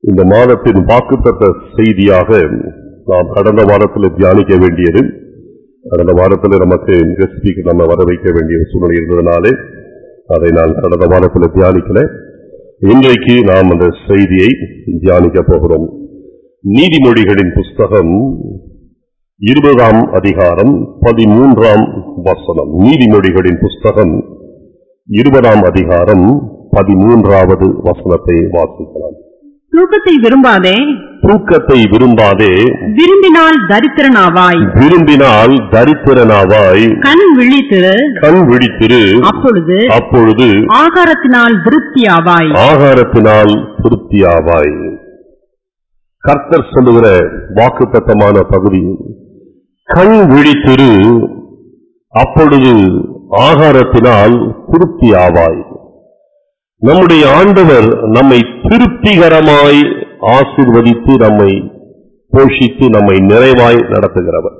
இந்த மாதத்தின் வாக்குத்தத்த செய்தியாக நாம் கடந்த வாரத்தில் தியானிக்க வேண்டியது கடந்த வாரத்தில் நமக்கு ரெசிபிக்கு நம்ம வர வைக்க வேண்டிய சூழ்நிலை இருந்ததுனாலே அதை நான் கடந்த வாரத்தில் தியானிக்கல இன்றைக்கு நாம் அந்த செய்தியை தியானிக்க போகிறோம் நீதிமொழிகளின் புஸ்தகம் இருபதாம் அதிகாரம் பதிமூன்றாம் வசனம் நீதிமொழிகளின் புஸ்தகம் இருபதாம் அதிகாரம் பதிமூன்றாவது வசனத்தை வாசிக்கலாம் தூக்கத்தை விரும்பாதே தூக்கத்தை விரும்பாதே விரும்பினால் தரித்திரனாவாய் விரும்பினால் தரித்திரனாவாய் கண் விழித்திரு கண் விழித்திரு அப்பொழுது அப்பொழுது ஆகாரத்தினால் திருப்தியாவாய் ஆகாரத்தினால் திருப்தியாவாய் கர்த்தர் சொல்லுகிற வாக்குத்தத்தமான பகுதி கண் விழித்திரு அப்பொழுது ஆகாரத்தினால் திருப்தியாவாய் நம்முடைய ஆண்டவர் நம்மை திருப்திகரமாய் ஆசிர்வதித்து நம்மை போஷித்து நம்மை நிறைவாய் நடத்துகிறவர்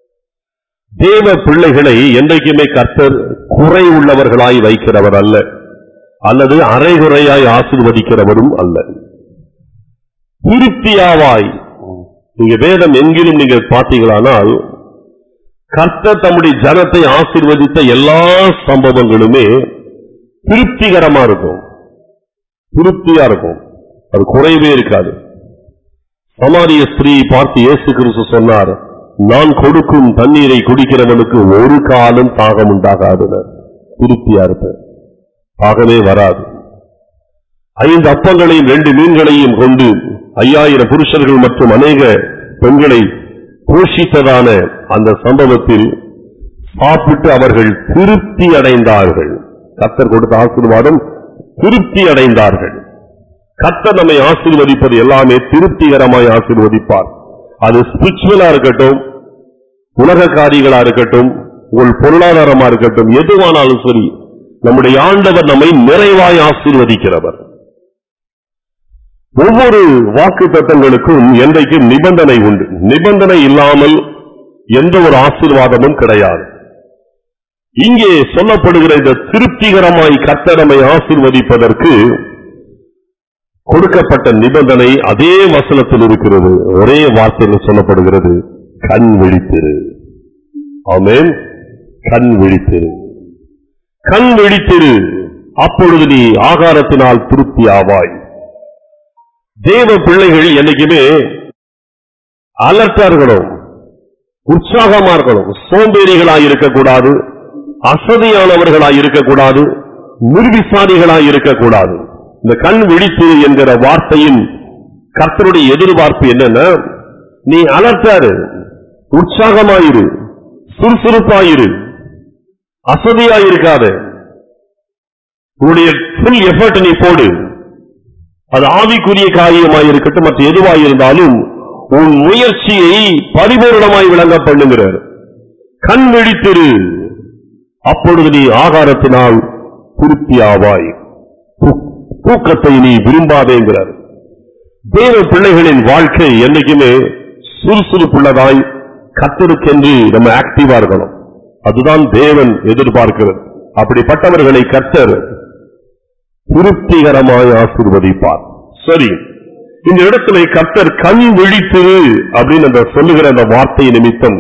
தேவ பிள்ளைகளை என்றைக்குமே கர்த்தர் குறை உள்ளவர்களாய் வைக்கிறவர் அல்ல அல்லது அரைகுறையாய் ஆசிர்வதிக்கிறவரும் அல்ல திருப்தியாவாய் நீங்க வேதம் எங்கிலும் நீங்க பார்த்தீங்களானால் கர்த்தர் தம்முடைய ஜனத்தை ஆசீர்வதித்த எல்லா சம்பவங்களுமே திருப்திகரமா இருக்கும் திருப்தியா இருக்கும் அது குறைவே இருக்காது சமாரிய ஸ்திரீ பார்த்து இயேசு கிறிஸ்து சொன்னார் நான் கொடுக்கும் தண்ணீரை குடிக்கிறவனுக்கு ஒரு காலம் தாகம் உண்டாகாது திருப்தியா இருப்பேன் தாகமே வராது ஐந்து அப்பங்களையும் ரெண்டு மீன்களையும் கொண்டு ஐயாயிரம் புருஷர்கள் மற்றும் அநேக பெண்களை போஷித்ததான அந்த சம்பவத்தில் சாப்பிட்டு அவர்கள் திருப்தி அடைந்தார்கள் கத்தர் கொடுத்த ஆசீர்வாதம் திருப்தி அடைந்தார்கள் கத்தர் நம்மை ஆசீர்வதிப்பது எல்லாமே திருப்திகரமாய் ஆசீர்வதிப்பார் அது ஸ்பிரிச்சுவலா இருக்கட்டும் உலக காரியங்களா இருக்கட்டும் உங்கள் பொருளாதாரமா இருக்கட்டும் எதுவானாலும் சரி நம்முடைய ஆண்டவர் நம்மை நிறைவாய் ஆசீர்வதிக்கிறவர் ஒவ்வொரு வாக்கு தத்தங்களுக்கும் என்றைக்கும் நிபந்தனை உண்டு நிபந்தனை இல்லாமல் எந்த ஒரு ஆசீர்வாதமும் கிடையாது இங்கே சொல்லப்படுகிற இந்த திருப்திகரமாய் கத்தரமை ஆசீர்வதிப்பதற்கு கொடுக்கப்பட்ட நிபந்தனை அதே வசனத்தில் இருக்கிறது ஒரே வார்த்தையில் சொல்லப்படுகிறது கண் விழித்திரு ஆமென் கண் விழித்திரு கண் விழித்திரு அப்பொழுது நீ ஆகாரத்தினால் திருப்தி ஆவாய் தேவ பிள்ளைகள் என்னைக்குமே அலர்ட்டா இருக்கணும் உற்சாகமா இருக்கணும் சோம்பேறிகளாய் இருக்கக்கூடாது அசதியானவர்களாய் இருக்கக்கூடாது நிர்விசாரிகளாய் இருக்கக்கூடாது இந்த கண் விழித்து என்கிற வார்த்தையின் கர்த்தருடைய எதிர்பார்ப்பு என்னன்னா நீ அலர்ட்டாரு உற்சாகமாயிரு சுறுசுறுப்பாயிரு அசதியாயிருக்காது உன்னுடைய ஃபுல் எஃபர்ட் நீ போடு அது ஆவிக்குரிய காரியமாய் இருக்கட்டும் மற்ற எதுவாய் இருந்தாலும் உன் முயற்சியை பரிபூர்ணமாய் விளங்க பண்ணுகிறார் கண் விழித்திரு அப்பொழுது நீ ஆகாரத்தினால் திருப்தி ஆவாய் தூ- தூக்கத்தை நீ விரும்பாதேங்கிறார் தேவ பிள்ளைகளின் வாழ்க்கை என்னைக்குமே சுறுசுறுப்புள்ளதாய் கத்தருக்கென்று நம்ம ஆக்டிவா இருக்கணும் அதுதான் தேவன் எதிர்பார்க்கிறது அப்படிப்பட்டவர்களை கர்த்தர் திருப்திகரமாய் ஆசீர்வதிப்பார் சரி இந்த இடத்துல கர்த்தர் கண் விழித்திரு அப்படின்னு அந்த சொல்லுகிற அந்த வார்த்தை நிமித்தம்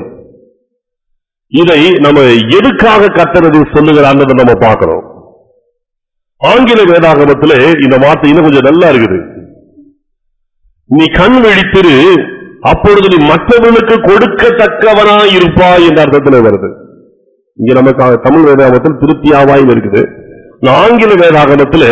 இதை நம்ம எதுக்காக கர்த்தர் இதை சொல்லுகிறான்றதை நம்ம பார்க்கிறோம் ஆங்கில வேதாகமத்திலே இந்த வார்த்தை இன்னும் கொஞ்சம் நல்லா இருக்குது நீ கண் விழித்திரு அப்பொழுது நீ மற்றவர்களுக்கு கொடுக்கத்தக்கவனா இருப்பாய் என்ற அர்த்தத்தில் வருது இங்க நமக்கு தமிழ் வேதாகமத்தில் திருப்தியாவாயும் இருக்குது இந்த ஆங்கில வேதாகமத்தில்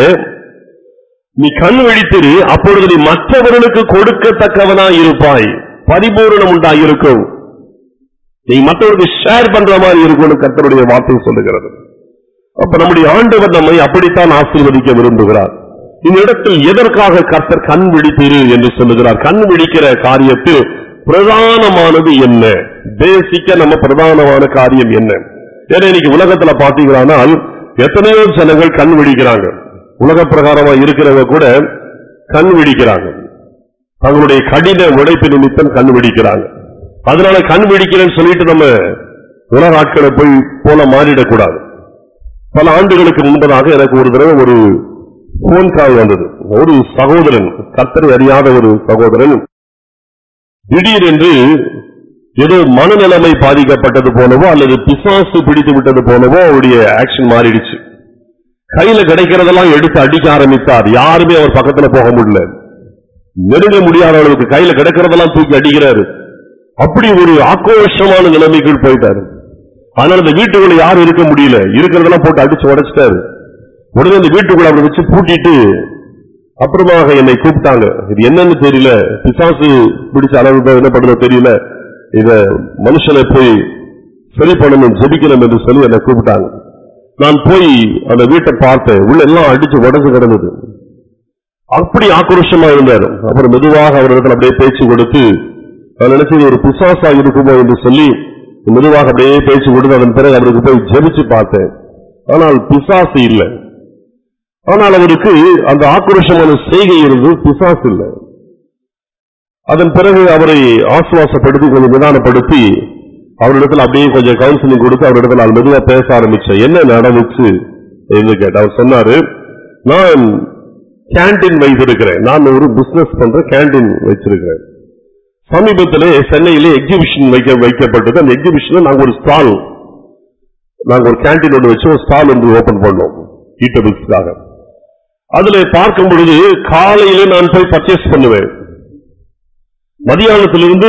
நீ கண் விழித்திரு அப்பொழுது நீ மற்றவர்களுக்கு கொடுக்கத்தக்கவனா இருப்பாய் பரிபூரணம் உண்டாயிருக்கும் நீ மற்றவருக்கு ஷேர் பண்ற மாதிரி இருக்கும்னு கர்த்தருடைய வார்த்தை சொல்லுகிறது அப்ப நம்முடைய ஆண்டவர் நம்மை அப்படித்தான் ஆசீர்வதிக்க விரும்புகிறார் இந்த இடத்தில் எதற்காக கர்த்தர் கண் விழித்திரு என்று சொல்லுகிறார் கண் விழிக்கிற காரியத்தில் பிரதானமானது என்ன பேசிக்க நம்ம பிரதானமான காரியம் என்ன ஏன்னா இன்னைக்கு உலகத்துல பாத்தீங்களானால் எத்தனையோ ஜனங்கள் கண் விழிக்கிறாங்க உலக பிரகாரமா இருக்கிறவங்க கூட கண் விழிக்கிறாங்க தங்களுடைய கடின உழைப்பு நிமித்தம் கண் விழிக்கிறாங்க அதனால கண் விழிக்கிறேன்னு சொல்லிட்டு நம்ம உலக ஆட்களை போய் போல மாறிடக்கூடாது பல ஆண்டுகளுக்கு முன்பதாக எனக்கு ஒரு தடவை ஒரு போன் கால் வந்தது ஒரு சகோதரன் கர்த்தரை அறியாத ஒரு சகோதரன் திடீரென்று ஏதோ மனநிலைமை பாதிக்கப்பட்டது போலவோ அல்லது பிசாசு பிடித்து விட்டது போலவோ அவருடைய ஆக்ஷன் மாறிடுச்சு கையில கிடைக்கிறதெல்லாம் எடுத்து அடிக்க ஆரம்பித்தார் யாருமே அவர் பக்கத்துல போக முடியல நெருங்க முடியாத அளவுக்கு கையில கிடைக்கிறதெல்லாம் தூக்கி அடிக்கிறாரு அப்படி ஒரு ஆக்ரோஷமான நிலைமைக்குள் போயிட்டாரு அதனால அந்த வீட்டுக்குள்ள யாரும் இருக்க முடியல இருக்கிறதெல்லாம் போட்டு அடிச்சு உடைச்சிட்டாரு உடனே அந்த வீட்டுக்குள்ள அவரை வச்சு பூட்டிட்டு அப்புறமாக என்னை கூப்பிட்டாங்க இது என்னன்னு தெரியல பிசாசு பிடிச்ச அளவு என்ன பண்ணுறது தெரியல இத மனுஷனை போய் சரி பண்ணணும் ஜெபிக்கணும் என்று சொல்லி என்னை கூப்பிட்டாங்க நான் போய் அந்த வீட்டை பார்த்தேன் உள்ள எல்லாம் அடிச்சு உடஞ்சு கிடந்தது அப்படி ஆக்ரோஷமா இருந்தார் அப்புறம் மெதுவாக அவரிடத்தில் அப்படியே பேச்சு கொடுத்து நான் நினைச்சது ஒரு பிசாசா இருக்குமோ என்று சொல்லி மெதுவாக அப்படியே பேச்சு கொடுத்து அதன் பிறகு அவருக்கு போய் ஜெபிச்சு பார்த்தேன் ஆனால் பிசாசு இல்லை ஆனால் அவருக்கு அந்த ஆக்ரோஷமான செய்கை இருந்து பிசாசு இல்லை அதன் பிறகு அவரை ஆசுவாசப்படுத்தி கொஞ்சம் நிதானப்படுத்தி அவரிடத்தில் அப்படியே கொஞ்சம் கவுன்சிலிங் கொடுத்து அவரிடத்தில் நான் மெதுவா பேச ஆரம்பிச்சேன் என்ன நடந்துச்சு என்று கேட்ட அவர் சொன்னாரு நான் கேண்டீன் வைத்திருக்கிறேன் நான் ஒரு பிசினஸ் பண்ற கேண்டீன் வச்சிருக்கிறேன் சமீபத்திலே சென்னையிலே எக்ஸிபிஷன் வைக்க வைக்கப்பட்டது அந்த எக்ஸிபிஷன்ல நாங்க ஒரு ஸ்டால் நாங்க ஒரு கேண்டீன் ஒன்று வச்சு ஒரு ஸ்டால் ஒன்று ஓபன் பண்ணோம் ஈட்டபிள்ஸ்க்காக அதுல பார்க்கும் பொழுது காலையிலே நான் போய் பர்ச்சேஸ் பண்ணுவேன் மதியானத்திலிருந்து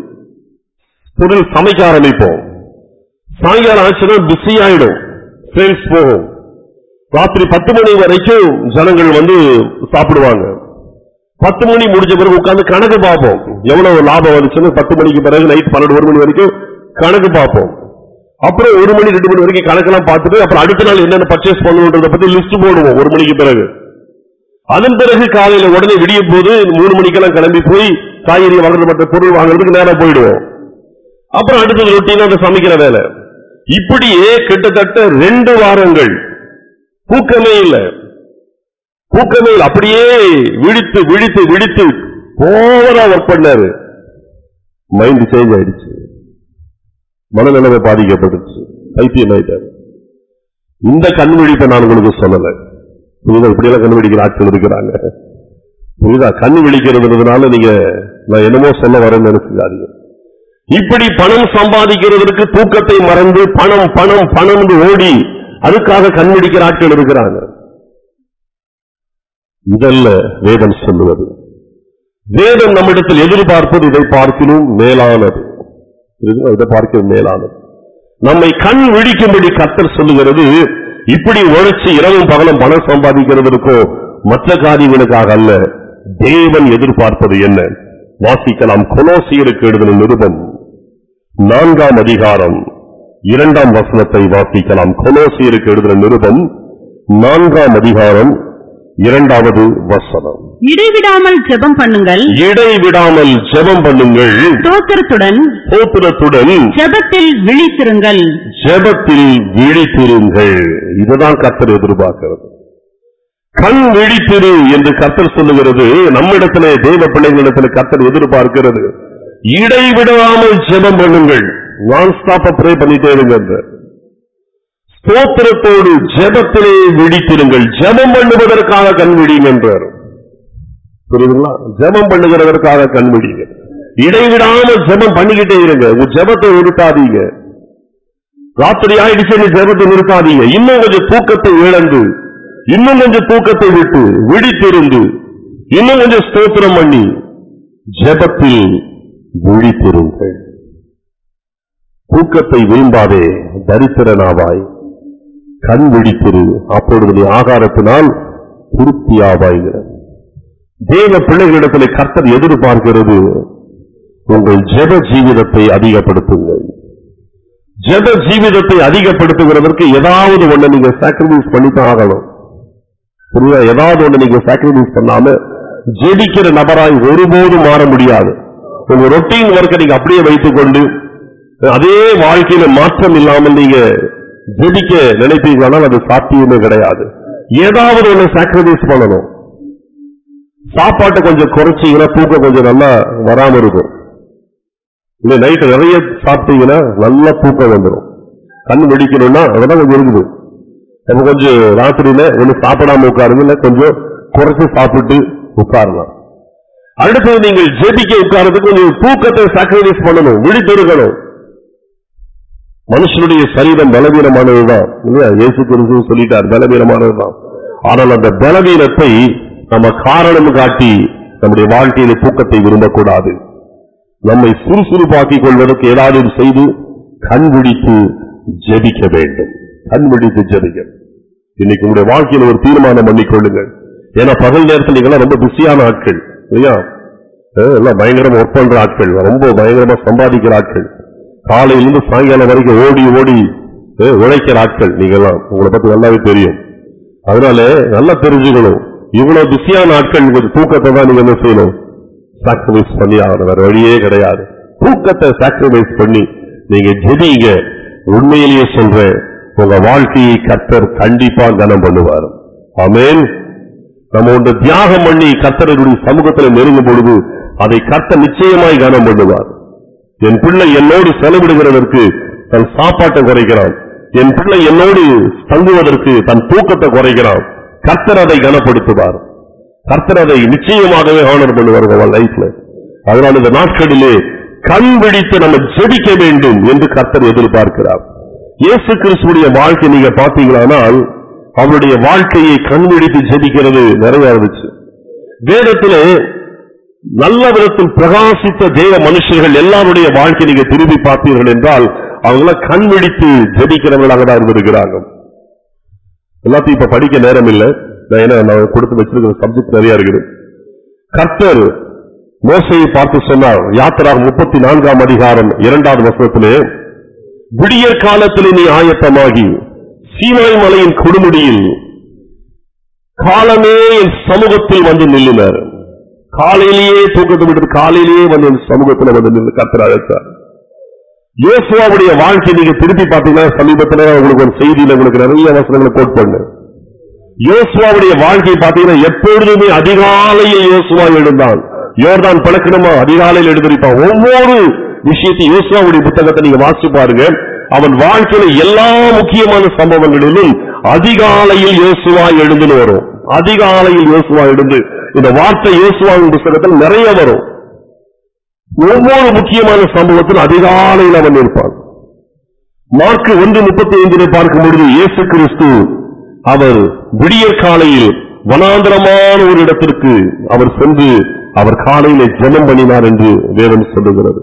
பொருள் சமைக்க ஆரம்பிப்போம் சாயங்காலம் ஆச்சுன்னா பிஸி ஆயிடும் சேல்ஸ் போகும் ராத்திரி பத்து மணி வரைக்கும் ஜனங்கள் வந்து சாப்பிடுவாங்க பத்து மணி முடிஞ்ச பிறகு உட்கார்ந்து கணக்கு பார்ப்போம் எவ்வளவு லாபம் வந்துச்சுன்னு பத்து மணிக்கு பிறகு நைட் பன்னெண்டு ஒரு மணி வரைக்கும் கணக்கு பார்ப்போம் அப்புறம் ஒரு மணி ரெண்டு மணி வரைக்கும் கணக்கெல்லாம் பார்த்துட்டு அப்புறம் அடுத்த நாள் என்னென்ன பர்ச்சேஸ் பண்ணணுன்றத பத்தி லிஸ்ட் போடுவோம் ஒரு மணிக்கு பிறகு அதன் பிறகு காலையில உடனே விடியும் போது மூணு மணிக்கெல்லாம் கிளம்பி போய் காய்கறி வாங்குறது மற்ற பொருள் வாங்குறதுக்கு நேரம் போயிடுவோம் அப்புறம் அடுத்தது ரொட்டீனா அந்த சமைக்கிற வேலை இப்படியே கிட்டத்தட்ட ரெண்டு வாரங்கள் தூக்கமே இல்லை தூக்கமே இல்லை அப்படியே விழித்து விழித்து விழித்து ஓவரா ஒர்க் பண்ணாரு மைண்ட் சேஞ்ச் ஆயிடுச்சு மனநிலைமை பாதிக்கப்பட்டுச்சு பைத்தியம் ஆயிட்டாரு இந்த கண் விழிப்பை நான் உங்களுக்கு சொல்லலை புரியுதா இப்படி எல்லாம் கண் விழிக்கிற ஆட்கள் இருக்கிறாங்க புரியுதா கண் விழிக்கிறதுனால நீங்க நான் என்னமோ சொல்ல வரேன்னு நினைச்சுக்காதீங்க இப்படி பணம் சம்பாதிக்கிறதற்கு தூக்கத்தை மறந்து பணம் பணம் பணம் என்று ஓடி அதுக்காக கண் விழிக்கிற ஆட்கள் இருக்கிறாங்க இதல்ல வேதம் சொல்லுவது வேதம் நம்மிடத்தில் எதிர்பார்ப்பது இதை பார்க்கிலும் மேலானது இதுதான் இதை பார்க்கிறது மேலானது நம்மை கண் விழிக்கும்படி கத்தர் சொல்லுகிறது இப்படி உழைச்சு இரவும் பகலும் பணம் சம்பாதிக்கிறதற்கோ மற்ற காரியங்களுக்காக அல்ல தேவன் எதிர்பார்ப்பது என்ன வாசிக்கலாம் கொலோசியருக்கு எழுதின நிருபம் நான்காம் அதிகாரம் இரண்டாம் வசனத்தை வாசிக்கலாம் கொலோசியருக்கு எழுதின நிருபம் நான்காம் அதிகாரம் இரண்டாவது வசனம் இடைவிடாமல் ஜெபம் பண்ணுங்கள் இடைவிடாமல் ஜெபம் பண்ணுங்கள் ஸ்தோத்திரத்துடன் கோபுரத்துடன் ஜெபத்தில் விழித்திருங்கள் ஜெபத்தில் விழித்திருங்கள் இதுதான் கர்த்தர் எதிர்பார்க்கிறது கண் விழித்திரு என்று கர்த்தர் சொல்லுகிறது நம்மிடத்திலே தேவ பிள்ளைகளிடத்தில் கர்த்தர் எதிர்பார்க்கிறது இடைவிடாமல் ஜெபம் பண்ணுங்கள் நான் ஸ்டாப்ப ப்ரே பண்ணிட்டே இருங்க என்று. ஸ்தோத்திரத்தோடு ஜெபத்திலே விழித்திருங்கள் ஜெபம் பண்ணுவதற்காக கண் விடியுங்க என்றார் புரியுதுங்களா ஜெபம் பண்ணுகிறதற்காக கண் விடியுங்க இடைவிடாமல் ஜெபம் பண்ணிக்கிட்டே இருங்க உங்க ஜெபத்தை நிறுத்தாதீங்க ராத்திரி ஆயிடுச்சு நீ ஜெபத்தை நிறுத்தாதீங்க இன்னும் கொஞ்சம் தூக்கத்தை இழந்து இன்னும் கொஞ்சம் தூக்கத்தை விட்டு விழித்திருந்து இன்னும் கொஞ்சம் ஸ்தோத்திரம் பண்ணி ஜெபத்தில் விழித்திருங்கள் தூக்கத்தை விரும்பாதே தரித்திரனாவாய் கண் விழித்திரு அப்பொழுது நீ ஆகாரத்தினால் திருப்தியாவாய்கிற தேவ பிள்ளைகளிடத்தில் கர்த்தர் எதிர்பார்க்கிறது உங்கள் ஜெப ஜீவிதத்தை அதிகப்படுத்துங்கள் ஜெப ஜீவிதத்தை அதிகப்படுத்துகிறதற்கு ஏதாவது ஒண்ணு நீங்க சாக்ரிஃபைஸ் பண்ணித்தான் ஆகணும் புரியுதா ஏதாவது ஒண்ணு நீங்க சாக்ரிஃபைஸ் பண்ணாம ஜெபிக்கிற நபராய் ஒருபோதும் மாற முடியாது உங்க ரொட்டீன் ஒர்க்கை நீங்க அப்படியே வைத்துக் கொண்டு அதே வாழ்க்கையில மாற்றம் இல்லாமல் நீங்க ஜெபிக்க நினைப்பீங்களானால் அது சாத்தியமே கிடையாது ஏதாவது ஒண்ணு சாக்ரிஃபைஸ் பண்ணணும் சாப்பாட்டை கொஞ்சம் குறைச்சீங்கன்னா தூக்கம் கொஞ்சம் நல்லா வராம இருக்கும் இல்ல நைட்டு நிறைய சாப்பிட்டீங்கன்னா நல்லா தூக்கம் வந்துடும் கண் வெடிக்கணும்னா அதெல்லாம் கொஞ்சம் இருக்குது நம்ம கொஞ்சம் ராத்திரியில ஒண்ணு சாப்பிடாம உட்காருங்க இல்ல கொஞ்சம் குறைச்சு சாப்பிட்டு உட்காரலாம் அடுத்தது நீங்கள் ஜெபிக்க உட்கார்றதுக்கு கொஞ்சம் தூக்கத்தை சாக்ரிஃபைஸ் பண்ணணும் விழித்திருக்கணும் மனுஷனுடைய சரீரம் பலவீனமானதுதான் இல்லையா இயேசு கிறிஸ்து சொல்லிட்டார் பலவீனமானதுதான் ஆனால் அந்த பலவீனத்தை நம்ம காரணம் காட்டி நம்முடைய வாழ்க்கையில தூக்கத்தை விரும்பக்கூடாது நம்மை சுறுசுறுப்பாக்கிக் கொள்வதற்கு ஏதாவது ஒரு செய்து கண் விழித்து ஜெபிக்க வேண்டும் கண் விழித்து ஜெபிக்க இன்னைக்கு உங்களுடைய வாழ்க்கையில ஒரு தீர்மானம் பண்ணிக்கொள்ளுங்கள் ஏன்னா பகல் நேரத்தில் நீங்களாம் ரொம்ப பிஸியான ஆட்கள் இல்லையா அஹ் எல்லாம் பயங்கரமா ஒர்க் பண்ற ஆட்கள் ரொம்ப பயங்கரமா சம்பாதிக்கிற ஆட்கள் காலையிலிருந்து சாயங்காலம் வரைக்கும் ஓடி ஓடி அஹ், உழைக்கிற ஆட்கள் நீங்கெல்லாம் உங்களை பத்தி நல்லாவே தெரியும் அதனால நல்லா தெரிஞ்சுக்கணும் இவ்வளவு பிஸியான ஆட்கள் கொஞ்சம் தூக்கத்தை தான் நீங்க என்ன செய்யணும் சாக்ரிஃபைஸ் பண்ணி ஆகணும் வேற வழியே கிடையாது தூக்கத்தை சாக்ரிஃபைஸ் பண்ணி நீங்க ஜெபிங்க உண்மையிலேயே சொல்றேன் உங்க வாழ்க்கையை கர்த்தர் கண்டிப்பா கனம் பண்ணுவார் ஆமென் நம்ம ஒன்று தியாகம் பண்ணி கர்த்தருடைய சமூகத்தில் நெருங்கும் பொழுது அதை கர்த்தர் நிச்சயமாய் கனம் பண்ணுவார் என் பிள்ளை என்னோடு செலவிடுகிறதற்கு தன் சாப்பாட்டை குறைக்கிறான் என் பிள்ளை என்னோடு தங்குவதற்கு தன் தூக்கத்தை குறைக்கிறான் கர்த்தர் அதை கனப்படுத்துவார் கர்த்தர் அதை நிச்சயமாகவே ஆனர் பண்ணுவார் உங்க லைஃப்ல அதனால இந்த நாட்களிலே கண் விழித்து நம்ம ஜெபிக்க வேண்டும் என்று கர்த்தர் எதிர்பார்க்கிறார் இயேசு கிறிஸ்துடைய வாழ்க்கை நீங்க பாத்தீங்களானால் அவருடைய வாழ்க்கையை கண் விழித்து ஜெபிக்கிறது நிறைய இருந்துச்சு வேதத்திலே நல்ல விதத்தில் பிரகாசித்த தேவ மனுஷர்கள் எல்லாருடைய வாழ்க்கை நீங்க திரும்பி பார்த்தீர்கள் என்றால் அவங்கள கண் விழித்து ஜெபிக்கிறவர்களாக தான் இருந்திருக்கிறாங்க எல்லாத்தையும் இப்ப படிக்க நேரம் இல்லை நான் ஏன்னா நான் கொடுத்து வச்சிருக்கிற சப்ஜெக்ட் நிறைய இருக்குது கர்த்தர் மோசையை பார்த்து சொன்னார் யாத்திராக முப்பத்தி நான்காம் அதிகாரம் இரண்டாவது வசனத்திலே விடியற் காலத்திலே நீ ஆயத்தமாகி சீனாய் மலையின் கொடுமுடியில் காலமே என் சமூகத்தில் வந்து நில்லினார் காலையிலேயே தூக்கத்தை விட்டு காலையிலேயே வந்து என் சமூகத்தில் வந்து நின்று கர்த்தர் அழைத்தார் யோசுவாவுடைய வாழ்க்கை நீங்க திருப்பி பார்த்தீங்கன்னா சமீபத்துல உங்களுக்கு ஒரு செய்தியில உங்களுக்கு நிறைய வசனங்களை கோட் பண்ணு யோசுவாவுடைய வாழ்க்கை பார்த்தீங்கன்னா எப்பொழுதுமே அதிகாலையில் யோசுவா எழுந்தான் யோர்தான் பிளக்கணுமா அதிகாலையில் எழுந்திருப்பான் ஒவ்வொரு விஷயத்தையும் யோசுவாவுடைய புத்தகத்தை நீங்க வாசிச்சு பாருங்க அவன் வாழ்க்கையில எல்லா முக்கியமான சம்பவங்களிலும் அதிகாலையில் யோசுவா எழுந்துன்னு வரும் அதிகாலையில் யோசுவா எழுந்து இந்த வார்த்தை யோசுவாவின் புத்தகத்தில் நிறைய வரும் ஒவ்வொரு முக்கியமான சம்பவத்தில் அதிகாலையில் அவன் இருப்பான் மார்க்கு ஒன்று முப்பத்தி ஐந்திலே பார்க்கும் பொழுது இயேசு கிறிஸ்து அவர் விடியற் காலையில் வனாந்தரமான ஒரு இடத்திற்கு அவர் சென்று அவர் காலையில ஜெபம் பண்ணினார் என்று வேதம் சொல்லுகிறது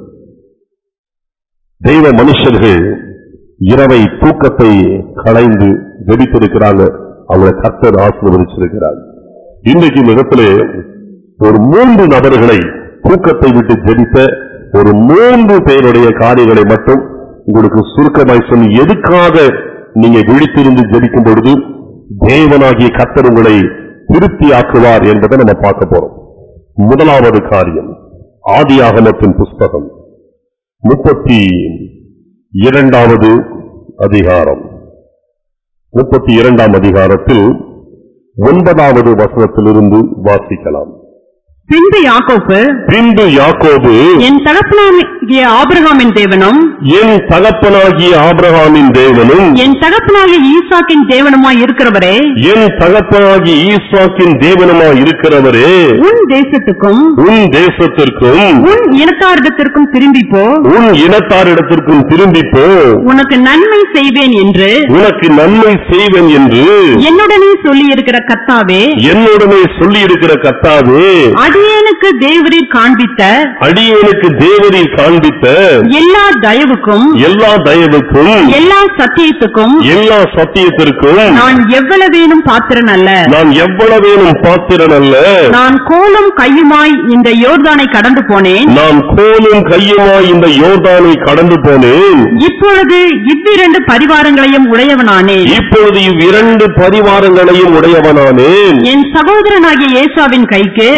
தெய்வ மனுஷர்கள் இரவை தூக்கத்தை களைந்து ஜெபித்திருக்கிறாங்க அவங்களை கர்த்தர் ஆசீர்வதிச்சிருக்கிறார் இன்றைக்கு இந்த இடத்திலே ஒரு மூன்று நபர்களை தூக்கத்தை விட்டு ஜெபித்த ஒரு மூன்று பேருடைய காரியங்களை மட்டும் உங்களுக்கு சுருக்கமாய் சொல்லி எதுக்காக நீங்க விழித்திருந்து ஜெபிக்கும் பொழுது தேவனாகிய கர்த்தர் உங்களை திருப்தியாக்குவார் என்பதை நம்ம பார்க்க போறோம் முதலாவது காரியம் ஆதியாகமத்தின் புஸ்தகம் முப்பத்தி இரண்டாவது அதிகாரம் முப்பத்தி இரண்டாம் அதிகாரத்தில் ஒன்பதாவது வசனத்திலிருந்து வாசிக்கலாம் பின்பு யாக்கோப்பு பின்பு யாக்கோபு என் தகப்பனாகிய ஆபிரகாமின் தேவனும் என் தகப்பனாகிய ஆபிரகாமின் தேவனும் என் தகப்பனாகிய ஈசாக்கின் தேவனுமாய் இருக்கிறவரே என் தகப்பனாகிய ஈசாக்கின் தேவனுமாய் இருக்கிறவரே உன் தேசத்துக்கும் உன் தேசத்திற்கும் உன் இனத்தாரிடத்திற்கும் திரும்பி போ உன் இனத்தாரிடத்திற்கும் திரும்பி போ உனக்கு நன்மை செய்வேன் என்று உனக்கு நன்மை செய்வேன் என்று என்னுடனே சொல்லி இருக்கிற கர்த்தாவே என்னுடனே சொல்லி இருக்கிற கர்த்தாவே அடியேனுக்கு தேவரீர் காண்பித்த அடியேனுக்கு தேவரில் காண்பித்த எல்லா தயவுக்கும் எல்லா தயவுக்கும் எல்லா சத்தியத்துக்கும் எல்லா சத்தியத்திற்கும் நான் எவ்வளவேனும் பாத்திரன் அல்ல நான் எவ்வளவேனும் பாத்திரன் அல்ல நான் கோலும் கையுமாய் இந்த யோர்தானை கடந்து போனேன் நான் கோலும் கையுமாய் இந்த யோர்தானை கடந்து போனேன் இப்பொழுது இவ்விரண்டு பரிவாரங்களையும் உடையவனானேன் இப்பொழுது இவ்விரண்டு பரிவாரங்களையும் உடையவனானேன் என் சகோதரனாகிய ஏசாவின் கைக்கு என்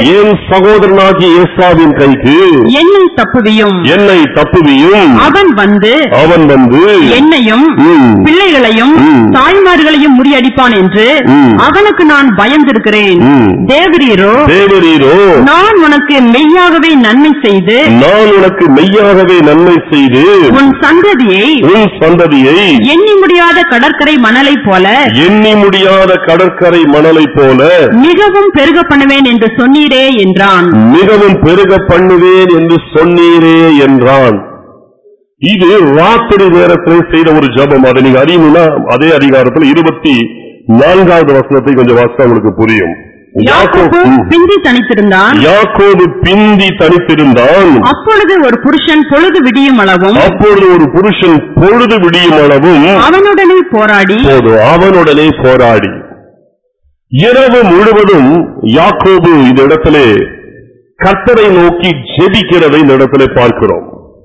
சகோதரனாகிய ஏசாவின் கைக்கு என்னை தப்புவியும் என்னை தப்புவியும் அவன் வந்து அவன் வந்து என்னையும் ம், பிள்ளைகளையும் ம். தாய்மார்களையும் முறியடிப்பான் என்று ம். அவனுக்கு நான் பயந்திருக்கிறேன் ம். தேவரீரோ தேவரீரோ நான் உனக்கு மெய்யாகவே நன்மை செய்து நான் உனக்கு மெய்யாகவே நன்மை செய்து உன் சந்ததியை உன் சந்ததியை எண்ணி முடியாத கடற்கரை மணலைப் போல எண்ணி முடியாத கடற்கரை மணலைப் போல மிகவும் பெருக பண்ணுவேன் என்று சொன்னீரே என்றான் மிகவும் பெருக பண்ணுவேன் என்று சொன்னீரே என்றான் இது ராத்திரி நேரத்தில் செய்த ஒரு ஜெபம் அதை நீங்க அறியணும்னா அதே அதிகாரத்தில் இருபத்தி நான்காவது வசனத்தை கொஞ்சம் வாசித்தா உங்களுக்கு புரியும் யாக்கோபு யாக்கோபு பிந்தி தனித்திருந்தான் யாக்கோபு பிந்தி தனித்திருந்தான் அப்பொழுது ஒரு புருஷன் பொழுது விடியும் அளவும் அப்பொழுது ஒரு புருஷன் பொழுது விடியும் அளவும் அவனுடனே போராடி போது அவனுடனே போராடி இரவு முழுவதும் யாக்கோபு இந்த இடத்திலே கர்த்தரை நோக்கி ஜெபிக்கிறதை இந்த இடத்திலே பார்க்கிறோம்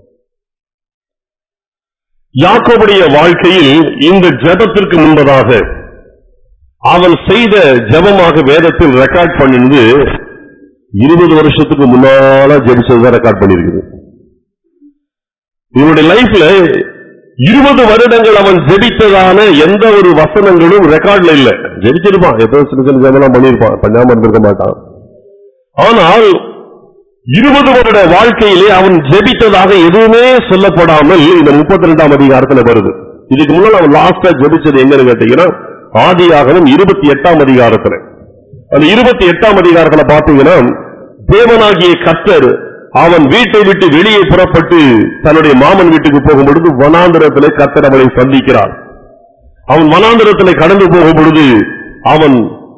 யாக்கோபுடைய வாழ்க்கையில் இந்த ஜெபத்திற்கு முன்பதாக அவன் செய்த ஜெபமாக வேதத்தில் ரெக்கார்ட் பண்ணினது இருபது வருஷத்துக்கு முன்னால ஜெபிச்சதுதான் ரெக்கார்ட் பண்ணிருக்குது இவனுடைய லைஃப்ல இருபது வருடங்கள் அவன் ஜெபித்ததான எந்த ஒரு வசனங்களும் ரெக்கார்ட்ல இல்ல ஜெபிச்சிருப்பான் எப்போ சின்ன சின்ன ஜெபம்லாம் பண்ணியிருப்பான் பண்ணாம இருந்திருக்க மாட்டான் ஆனால் இருபது வருட வாழ்க்கையிலே அவன் ஜெபித்ததாக எதுவுமே சொல்லப்படாமல் இந்த முப்பத்தி ரெண்டாம் அதிகாரத்துல வருது இதுக்கு முன்னால் அவன் லாஸ்டா ஜெபிச்சது எங்கன்னு கேட்டீங்கன்னா ஆதியாகமம் இருபத்தி எட்டாம் அதிகாரத்துல அந்த இருபத்தி எட்டாம் அதிகாரத்துல பாத்தீங்கன்னா தேவனாகிய கர்த்தர் அவன் வீட்டை விட்டு வெளியே புறப்பட்டு தன்னுடைய மாமன் வீட்டுக்கு போகும் பொழுது வனாந்திரத்திலே கர்த்தர் அவனை சந்திக்கிறார் அவன் வனாந்திரத்திலே கடந்து போகும் பொழுது அவன்